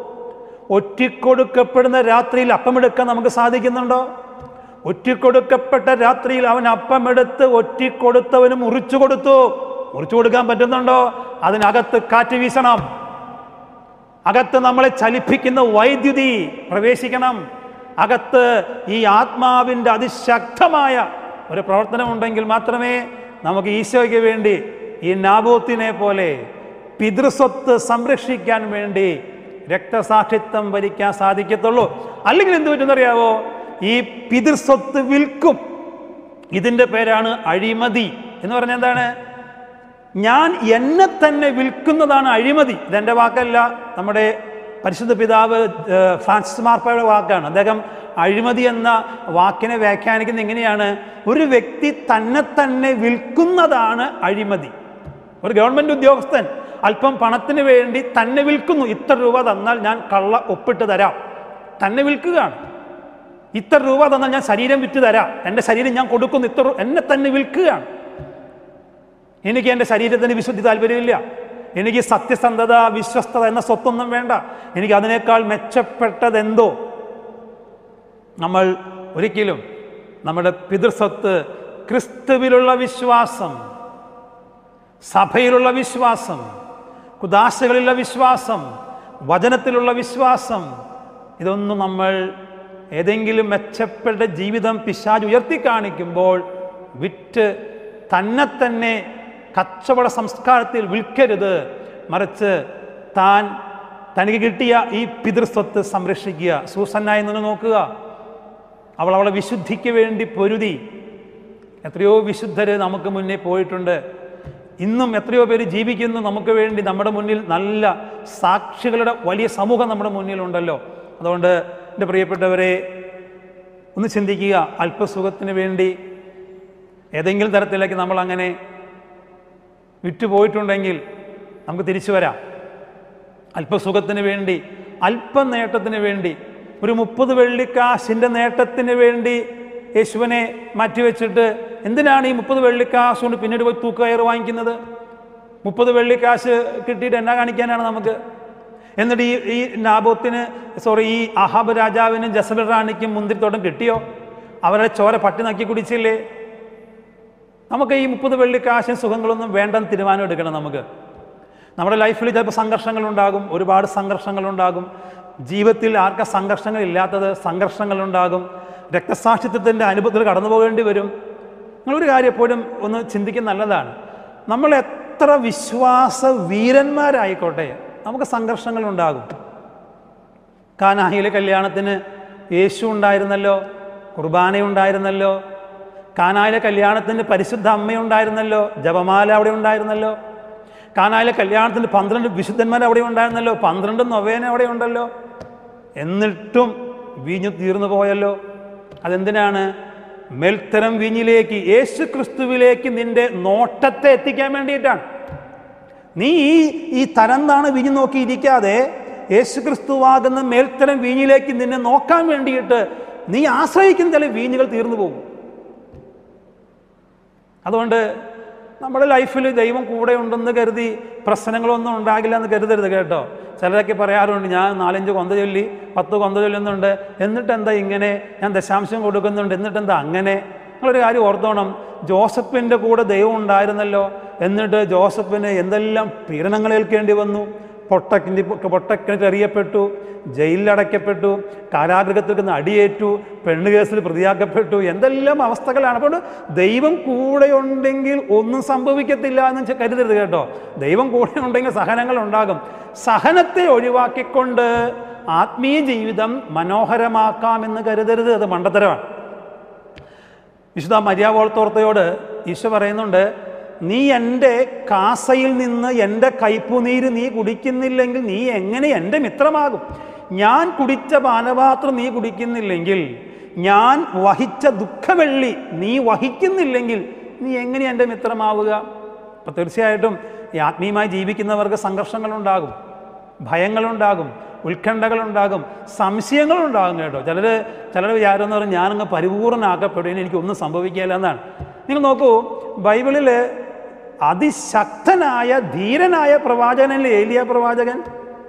ഒറ്റിക്കൊടുക്കപ്പെടുന്ന രാത്രിയിൽ അപ്പമെടുക്കാൻ നമുക്ക് സാധിക്കുന്നുണ്ടോ ഒറ്റിക്കൊടുക്കപ്പെട്ട രാത്രിയിൽ അവൻ അപ്പമെടുത്ത് ഒറ്റിക്കൊടുത്തവന് മുറിച്ചു കൊടുത്തു മുറിച്ചു കൊടുക്കാൻ പറ്റുന്നുണ്ടോ അതിനകത്ത് കാറ്റ് വീശണം അകത്ത് നമ്മളെ ചലിപ്പിക്കുന്ന വൈദ്യുതി പ്രവേശിക്കണം അകത്ത് ഈ ആത്മാവിൻ്റെ അതിശക്തമായ ഒരു പ്രവർത്തനമുണ്ടെങ്കിൽ മാത്രമേ നമുക്ക് ഈശോയ്ക്ക് വേണ്ടി ഈ നാബൂത്തിനെ പോലെ പിതൃസ്വത്ത് സംരക്ഷിക്കാൻ വേണ്ടി രക്തസാക്ഷിത്വം വരിക്കാൻ സാധിക്കത്തുള്ളൂ അല്ലെങ്കിൽ എന്ത് പറ്റുന്നറിയാവോ ഈ പിതൃസ്വത്ത് വിൽക്കും ഇതിൻ്റെ പേരാണ് അഴിമതി എന്ന് പറഞ്ഞാൽ എന്താണ് ഞാൻ എന്നെ തന്നെ വിൽക്കുന്നതാണ് അഴിമതി ഇതെൻ്റെ വാക്കല്ല നമ്മുടെ പരിശുദ്ധ പിതാവ് ഏഹ്, ഫ്രാൻസിസ് മാർപ്പയുടെ വാക്കാണ് അദ്ദേഹം അഴിമതി എന്ന വാക്കിനെ വ്യാഖ്യാനിക്കുന്നത് എങ്ങനെയാണ് ഒരു വ്യക്തി തന്നെ തന്നെ വിൽക്കുന്നതാണ് അഴിമതി ഒരു ഗവൺമെൻറ് ഉദ്യോഗസ്ഥൻ അല്പം പണത്തിന് വേണ്ടി തന്നെ വിൽക്കുന്നു ഇത്ര രൂപ തന്നാൽ ഞാൻ കള്ള ഒപ്പിട്ട് തരാം തന്നെ വിൽക്കുകയാണ് ഇത്ര രൂപ തന്നാൽ ഞാൻ ശരീരം വിറ്റ് തരാം എൻ്റെ ശരീരം ഞാൻ കൊടുക്കുന്നു ഇത്ര രൂ- എന്നെ തന്നെ വിൽക്കുകയാണ് എനിക്ക് എൻ്റെ ശരീരത്തിന് വിശുദ്ധി താല്പര്യമില്ല എനിക്ക് സത്യസന്ധത വിശ്വസ്തത എന്ന സ്വത്തൊന്നും വേണ്ട എനിക്ക് അതിനേക്കാൾ മെച്ചപ്പെട്ടതെന്തോ നമ്മൾ ഒരിക്കലും നമ്മുടെ പിതൃസ്വത്ത് ക്രിസ്തുവിലുള്ള വിശ്വാസം സഭയിലുള്ള വിശ്വാസം കുദാശകളിലുള്ള വിശ്വാസം വചനത്തിലുള്ള വിശ്വാസം ഇതൊന്നും നമ്മൾ ഏതെങ്കിലും മെച്ചപ്പെട്ട ജീവിതം പിശാജ് ഉയർത്തി കാണിക്കുമ്പോൾ വിറ്റ് തന്നെ തന്നെ കച്ചവട സംസ്കാരത്തിൽ വിൽക്കരുത് മറിച്ച് താൻ തനിക്ക് കിട്ടിയ ഈ പിതൃസ്വത്ത് സംരക്ഷിക്കുക സൂസന്നായി നിന്ന് നോക്കുക അവൾ അവളെ വിശുദ്ധിക്ക് വേണ്ടി പൊരുതി എത്രയോ വിശുദ്ധര് നമുക്ക് മുന്നേ പോയിട്ടുണ്ട് ഇന്നും എത്രയോ പേര് ജീവിക്കുന്നു നമുക്ക് വേണ്ടി നമ്മുടെ മുന്നിൽ നല്ല സാക്ഷികളുടെ വലിയ സമൂഹം നമ്മുടെ മുന്നിലുണ്ടല്ലോ അതുകൊണ്ട് എൻ്റെ പ്രിയപ്പെട്ടവരെ ഒന്ന് ചിന്തിക്കുക അല്പസുഖത്തിന് വേണ്ടി ഏതെങ്കിലും തരത്തിലേക്ക് നമ്മൾ അങ്ങനെ വിറ്റുപോയിട്ടുണ്ടെങ്കിൽ നമുക്ക് തിരിച്ചു വരാം അല്പസുഖത്തിന് വേണ്ടി അല്പം നേട്ടത്തിന് വേണ്ടി ഒരു മുപ്പത് വെള്ളിക്കാശിൻ്റെ നേട്ടത്തിന് വേണ്ടി യേശുവിനെ മാറ്റിവെച്ചിട്ട് എന്തിനാണ് ഈ മുപ്പത് വെള്ളിക്കാശ് കൊണ്ട് പിന്നീട് പോയി തൂക്കുകയറ് വാങ്ങിക്കുന്നത് മുപ്പത് വെള്ളിക്കാശ് കിട്ടിയിട്ട് എന്നാ കാണിക്കാനാണ് നമുക്ക് എന്നിട്ട് ഈ ഈ നാബോത്തിന് സോറി ഈ അഹാബ് രാജാവിനും ജസബൽ റാണിക്കും മുന്തിരിത്തോട്ടം കിട്ടിയോ അവരുടെ ചോര പട്ടി നക്കി കുടിച്ചില്ലേ നമുക്ക് ഈ മുപ്പത് വെള്ളിക്കാശും സുഖങ്ങളൊന്നും വേണ്ടെന്ന് തീരുമാനം എടുക്കണം നമുക്ക് നമ്മുടെ ലൈഫിൽ ചിലപ്പോൾ സംഘർഷങ്ങളുണ്ടാകും ഒരുപാട് സംഘർഷങ്ങളുണ്ടാകും ജീവിതത്തിൽ ആർക്ക സംഘർഷങ്ങൾ ഇല്ലാത്തത് സംഘർഷങ്ങളുണ്ടാകും രക്തസാക്ഷിത്വത്തിൻ്റെ അനുഭവത്തിൽ കടന്നു പോകേണ്ടി വരും നിങ്ങളൊരു കാര്യം എപ്പോഴും ഒന്ന് ചിന്തിക്കുന്ന നല്ലതാണ് നമ്മൾ എത്ര വിശ്വാസ വീരന്മാരായിക്കോട്ടെ നമുക്ക് സംഘർഷങ്ങളുണ്ടാകും കാനാഹിയിലെ കല്യാണത്തിന് യേശു ഉണ്ടായിരുന്നല്ലോ കുർബാനയുണ്ടായിരുന്നല്ലോ കാനായിലെ കല്യാണത്തിന് പരിശുദ്ധ അമ്മയുണ്ടായിരുന്നല്ലോ ജപമാല അവിടെ ഉണ്ടായിരുന്നല്ലോ കാനായിലെ കല്യാണത്തിന് പന്ത്രണ്ട് വിശുദ്ധന്മാർ അവിടെ ഉണ്ടായിരുന്നല്ലോ പന്ത്രണ്ട് നൊവേന അവിടെ ഉണ്ടല്ലോ എന്നിട്ടും വീഞ്ഞു തീർന്നു പോയല്ലോ അതെന്തിനാണ് മേൽത്തരം വീഞ്ഞിലേക്ക് യേശു ക്രിസ്തുവിലേക്ക് നിന്റെ നോട്ടത്തെ എത്തിക്കാൻ വേണ്ടിയിട്ടാണ് നീ ഈ ഈ തരംതാണ് വീഞ്ഞു നോക്കിയിരിക്കാതെ യേശു ക്രിസ്തുവാകുന്ന മേൽത്തരം വീഞ്ഞിലേക്ക് നിന്നെ നോക്കാൻ വേണ്ടിയിട്ട് നീ ആശ്രയിക്കുന്ന ചില വീഞ്ഞുകൾ തീർന്നു പോകും അതുകൊണ്ട് നമ്മുടെ ലൈഫിൽ ദൈവം കൂടെ ഉണ്ടെന്ന് കരുതി പ്രശ്നങ്ങളൊന്നും ഉണ്ടാകില്ല എന്ന് കരുതരുത് കേട്ടോ ചിലരൊക്കെ പറയാറുണ്ട് ഞാൻ നാലഞ്ച് കൊന്ത ചൊല്ലി പത്ത് കൊന്ത ചൊല്ലുന്നുണ്ട് എന്നിട്ട് എന്താ ഇങ്ങനെ ഞാൻ ദശാംശം കൊടുക്കുന്നുണ്ട് എന്നിട്ട് എന്താ അങ്ങനെ നിങ്ങളൊരു കാര്യം ഓർത്തോണം ജോസഫിൻ്റെ കൂടെ ദൈവം ഉണ്ടായിരുന്നല്ലോ എന്നിട്ട് ജോസഫിന് എന്തെല്ലാം പീഡനങ്ങൾ ഏൽക്കേണ്ടി വന്നു പൊട്ടക്കിൻ്റെ പൊട്ടക്കിന് എറിയപ്പെട്ടു ജയിലിലടയ്ക്കപ്പെട്ടു കാരാഗൃഹത്തിൽ നിന്ന് അടിയേറ്റു പെണ്ണ് കേസിൽ പ്രതിയാക്കപ്പെട്ടു എന്തെല്ലാം അവസ്ഥകളാണ് അപ്പോൾ ദൈവം കൂടെ ഉണ്ടെങ്കിൽ ഒന്നും സംഭവിക്കത്തില്ല എന്ന് ചെ- കരുതരുത് കേട്ടോ ദൈവം കൂടെ ഉണ്ടെങ്കിൽ സഹനങ്ങൾ ഉണ്ടാകും സഹനത്തെ ഒഴിവാക്കിക്കൊണ്ട് ആത്മീയ ജീവിതം മനോഹരമാക്കാമെന്ന് കരുതരുത് അത് മണ്ടത്തരമാണ് വിശുദ്ധ മര്യാവോളത്തോർത്തയോട് ഈശോ പറയുന്നുണ്ട് നീ എൻ്റെ കാസയിൽ നിന്ന് എൻ്റെ കയ്പുനീര് നീ കുടിക്കുന്നില്ലെങ്കിൽ നീ എങ്ങനെ എൻ്റെ മിത്രമാകും ഞാൻ കുടിച്ച പാനപാത്രം നീ കുടിക്കുന്നില്ലെങ്കിൽ ഞാൻ വഹിച്ച ദുഃഖവെള്ളി നീ വഹിക്കുന്നില്ലെങ്കിൽ നീ എങ്ങനെ എൻ്റെ മിത്രമാവുക അപ്പം തീർച്ചയായിട്ടും ഈ ആത്മീയമായി ജീവിക്കുന്നവർക്ക് സംഘർഷങ്ങളുണ്ടാകും ഭയങ്ങളുണ്ടാകും ഉത്കണ്ഠകളുണ്ടാകും സംശയങ്ങളുണ്ടാകും കേട്ടോ ചിലർ ചിലർ വിചാരം പറഞ്ഞാൽ ഞാനങ്ങ് പരിപൂർണ്ണനാക്കപ്പെടും ഇനി എനിക്കൊന്നും സംഭവിക്കില്ല എന്നാണ് നിങ്ങൾ നോക്കൂ ബൈബിളിൽ അതിശക്തനായ ധീരനായ പ്രവാചകനല്ലേ ഏലിയ പ്രവാചകൻ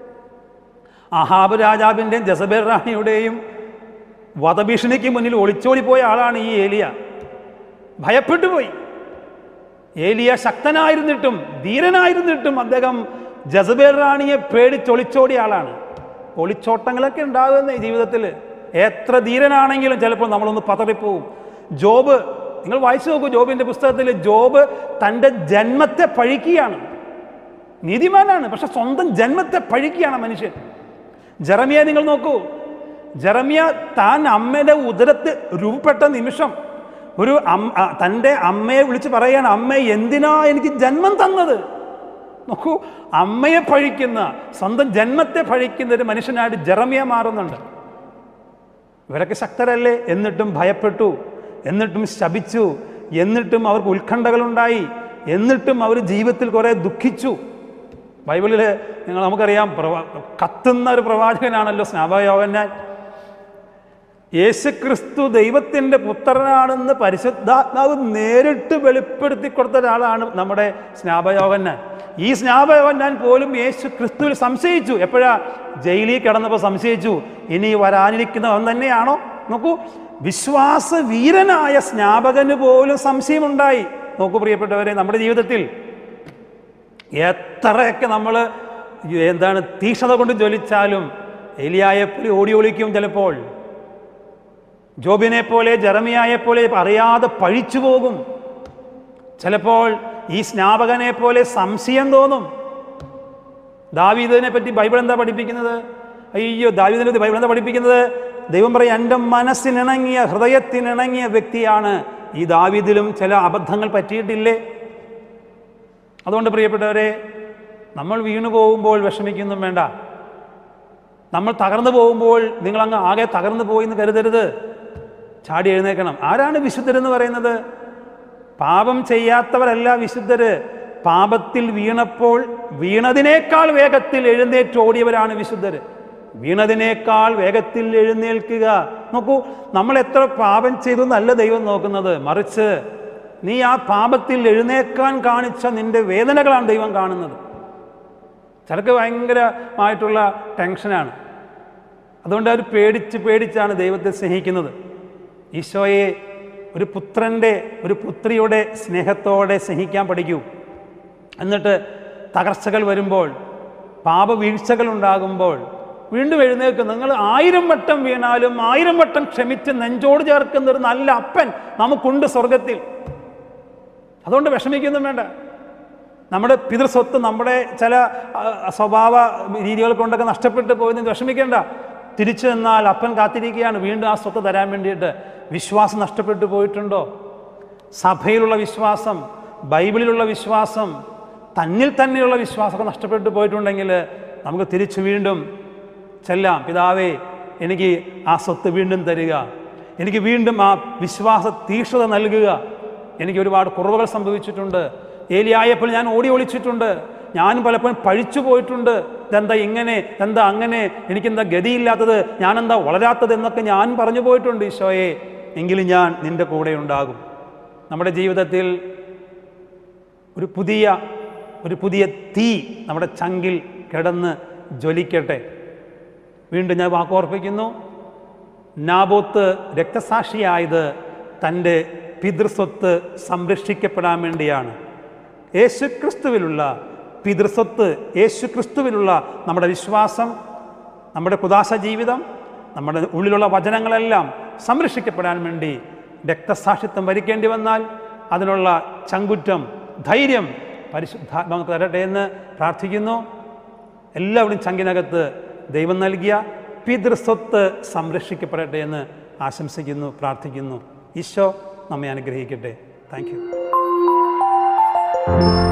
അഹാബ് രാജാവിൻ്റെയും ജസബേർ റാണിയുടെയും വധഭീഷണിക്ക് മുന്നിൽ ഒളിച്ചോടിപ്പോയ ആളാണ് ഈ ഏലിയ ഭയപ്പെട്ടു പോയി ഏലിയ ശക്തനായിരുന്നിട്ടും ധീരനായിരുന്നിട്ടും അദ്ദേഹം ജസബേൽ റാണിയെ പേടിച്ചൊളിച്ചോടിയ ആളാണ് ഒളിച്ചോട്ടങ്ങളൊക്കെ ഉണ്ടാകുന്ന ഈ ജീവിതത്തിൽ എത്ര ധീരനാണെങ്കിലും ചിലപ്പോൾ നമ്മളൊന്ന് പതറിപ്പോവും ജോബ് നിങ്ങൾ വായിച്ചു നോക്കൂ ജോബിൻ്റെ പുസ്തകത്തിൽ ജോബ് തൻ്റെ ജന്മത്തെ പഴിക്കുകയാണ് നീതിമാനാണ് പക്ഷെ സ്വന്തം ജന്മത്തെ പഴിക്കുകയാണ് മനുഷ്യൻ ജെറമിയ നിങ്ങൾ നോക്കൂ ജെറമിയ താൻ അമ്മയുടെ ഉദരത്തിൽ രൂപപ്പെട്ട നിമിഷം ഒരു അം- ആ, തൻ്റെ അമ്മയെ വിളിച്ച് പറയാണ് അമ്മ എന്തിനാ എനിക്ക് ജന്മം തന്നത് നോക്കൂ അമ്മയെ പഴിക്കുന്ന സ്വന്തം ജന്മത്തെ പഴിക്കുന്ന ഒരു മനുഷ്യനായിട്ട് ജെറമിയ മാറുന്നുണ്ട് ഇവരൊക്കെ ശക്തരല്ലേ എന്നിട്ടും ഭയപ്പെട്ടു എന്നിട്ടും ശപിച്ചു എന്നിട്ടും അവർക്ക് ഉത്കണ്ഠകളുണ്ടായി എന്നിട്ടും അവർ ജീവിതത്തിൽ കുറേ ദുഃഖിച്ചു ബൈബിളിൽ നിങ്ങൾ നമുക്കറിയാം പ്രവാ കത്തുന്ന ഒരു പ്രവാചകനാണല്ലോ സ്നാപയോഹന്നാൻ യേശുക്രിസ്തു ദൈവത്തിൻ്റെ പുത്രനാണെന്ന് പരിശുദ്ധാത്മാവ് നേരിട്ട് വെളിപ്പെടുത്തി കൊടുത്ത ഒരാളാണ് നമ്മുടെ സ്നാപയോഹന്നാൻ ഈ സ്നാപയോഹന്നാൻ പോലും യേശു ക്രിസ്തുവിൽ സംശയിച്ചു എപ്പോഴാ ജയിലിൽ കിടന്നപ്പോൾ സംശയിച്ചു ഇനി വരാനിരിക്കുന്നവൻ തന്നെയാണോ നോക്കൂ വിശ്വാസ വീരനായ സ്നാപകന് പോലും സംശയമുണ്ടായി നോക്കൂ പ്രിയപ്പെട്ടവരെ നമ്മുടെ ജീവിതത്തിൽ എത്രയൊക്കെ നമ്മൾ എന്താണ് തീക്ഷണത കൊണ്ട് ജ്വലിച്ചാലും എലിയായെപ്പോലെ ഓടി ഒളിക്കും ചിലപ്പോൾ ജോബിനെ പോലെ ജെറമിയായെ പോലെ അറിയാതെ പഴിച്ചു പോകും ചിലപ്പോൾ ഈ സ്നാപകനെ പോലെ സംശയം തോന്നും ദാവീദിനെ പറ്റി ബൈബിൾ എന്താ പഠിപ്പിക്കുന്നത് അയ്യോ ദാവീദിനെ പറ്റി ബൈബിൾ എന്താ പഠിപ്പിക്കുന്നത് ദൈവം പറയും എൻ്റെ മനസ്സിനിണങ്ങിയ ഹൃദയത്തിനിണങ്ങിയ വ്യക്തിയാണ് ഈ ദാവീദിലും ചില അബദ്ധങ്ങൾ പറ്റിയിട്ടില്ലേ അതുകൊണ്ട് പ്രിയപ്പെട്ടവരെ നമ്മൾ വീണു പോകുമ്പോൾ വിഷമിക്കൊന്നും വേണ്ട നമ്മൾ തകർന്നു പോകുമ്പോൾ നിങ്ങളങ്ങ് ആകെ തകർന്നു പോയി എന്ന് കരുതരുത് ചാടി എഴുന്നേക്കണം ആരാണ് വിശുദ്ധരെന്ന് പറയുന്നത് പാപം ചെയ്യാത്തവരല്ല വിശുദ്ധര് പാപത്തിൽ വീണപ്പോൾ വീണതിനേക്കാൾ വേഗത്തിൽ എഴുന്നേറ്റോടിയവരാണ് വിശുദ്ധര് വീണതിനേക്കാൾ വേഗത്തിൽ എഴുന്നേൽക്കുക നോക്കൂ നമ്മൾ എത്ര പാപം ചെയ്തു എന്നല്ല ദൈവം നോക്കുന്നത് മറിച്ച് നീ ആ പാപത്തിൽ എഴുന്നേക്കാൻ കാണിച്ച നിന്റെ വേദനകളാണ് ദൈവം കാണുന്നത് ചിലക്ക് ഭയങ്കരമായിട്ടുള്ള ടെൻഷനാണ് അതുകൊണ്ട് അവർ പേടിച്ച് പേടിച്ചാണ് ദൈവത്തെ സ്നേഹിക്കുന്നത് ഈശോയെ ഒരു പുത്രൻ്റെ ഒരു പുത്രിയുടെ സ്നേഹത്തോടെ സ്നേഹിക്കാൻ പഠിക്കൂ എന്നിട്ട് തകർച്ചകൾ വരുമ്പോൾ പാപവീഴ്ചകൾ ഉണ്ടാകുമ്പോൾ വീണ്ടും എഴുന്നേൽക്കും നിങ്ങൾ ആയിരം വട്ടം വീണാലും ആയിരം വട്ടം ക്ഷമിച്ച് നെഞ്ചോട് ചേർക്കുന്ന ഒരു നല്ല അപ്പൻ നമുക്കുണ്ട് സ്വർഗത്തിൽ അതുകൊണ്ട് വിഷമിക്കൊന്നും വേണ്ട നമ്മുടെ പിതൃസ്വത്ത് നമ്മുടെ ചില ആ, സ്വഭാവ രീതികൾ കൊണ്ടൊക്കെ നഷ്ടപ്പെട്ടു പോയെന്ന് വിഷമിക്കേണ്ട തിരിച്ചു നിന്നാൽ അപ്പൻ കാത്തിരിക്കുകയാണ് വീണ്ടും ആ സ്വത്ത് തരാൻ വേണ്ടിയിട്ട് വിശ്വാസം നഷ്ടപ്പെട്ടു പോയിട്ടുണ്ടോ സഭയിലുള്ള വിശ്വാസം ബൈബിളിലുള്ള വിശ്വാസം തന്നിൽ തന്നെയുള്ള വിശ്വാസമൊക്കെ നഷ്ടപ്പെട്ടു പോയിട്ടുണ്ടെങ്കിൽ നമുക്ക് തിരിച്ചു വീണ്ടും ചെല്ലാം പിതാവേ എനിക്ക് ആ സ്വത്ത് വീണ്ടും തരിക എനിക്ക് വീണ്ടും ആ വിശ്വാസ തീക്ഷ്ണത നൽകുക എനിക്ക് ഒരുപാട് കുറവുകൾ സംഭവിച്ചിട്ടുണ്ട് ഏലിയായപ്പോൾ ഞാൻ ഓടി ഒളിച്ചിട്ടുണ്ട് ഞാനും പലപ്പോഴും പഴിച്ചു പോയിട്ടുണ്ട് ഇതെന്താ ഇങ്ങനെ എന്താ അങ്ങനെ എനിക്കെന്താ ഗതിയില്ലാത്തത് ഞാനെന്താ വളരാത്തത് എന്നൊക്കെ ഞാൻ പറഞ്ഞു പോയിട്ടുണ്ട് ഈശോയെ എങ്കിലും ഞാൻ നിൻ്റെ കൂടെ ഉണ്ടാകും നമ്മുടെ ജീവിതത്തിൽ ഒരു പുതിയ ഒരു പുതിയ തീ നമ്മുടെ ചങ്കിൽ കിടന്ന് ജ്വലിക്കട്ടെ വീണ്ടും ഞാൻ വാക്കോർപ്പിക്കുന്നു നാബോത്ത് രക്തസാക്ഷിയായത് തൻ്റെ പിതൃസ്വത്ത് സംരക്ഷിക്കപ്പെടാൻ വേണ്ടിയാണ് യേശുക്രിസ്തുവിലുള്ള പിതൃസ്വത്ത് യേശുക്രിസ്തുവിലുള്ള നമ്മുടെ വിശ്വാസം നമ്മുടെ കുദാശ ജീവിതം നമ്മുടെ ഉള്ളിലുള്ള വചനങ്ങളെല്ലാം സംരക്ഷിക്കപ്പെടാൻ വേണ്ടി രക്തസാക്ഷിത്വം വരിക്കേണ്ടി വന്നാൽ അതിനുള്ള ചങ്കുറ്റം ധൈര്യം പരിശുദ്ധാത്മാവ് തരട്ടെ എന്ന് പ്രാർത്ഥിക്കുന്നു എല്ലാവരും ചങ്കിനകത്ത് ദൈവം നൽകിയ പിതൃസ്വത്ത് സംരക്ഷിക്കപ്പെടട്ടെ എന്ന് ആശംസിക്കുന്നു പ്രാർത്ഥിക്കുന്നു ഈശോ നമ്മെ അനുഗ്രഹിക്കട്ടെ താങ്ക് യു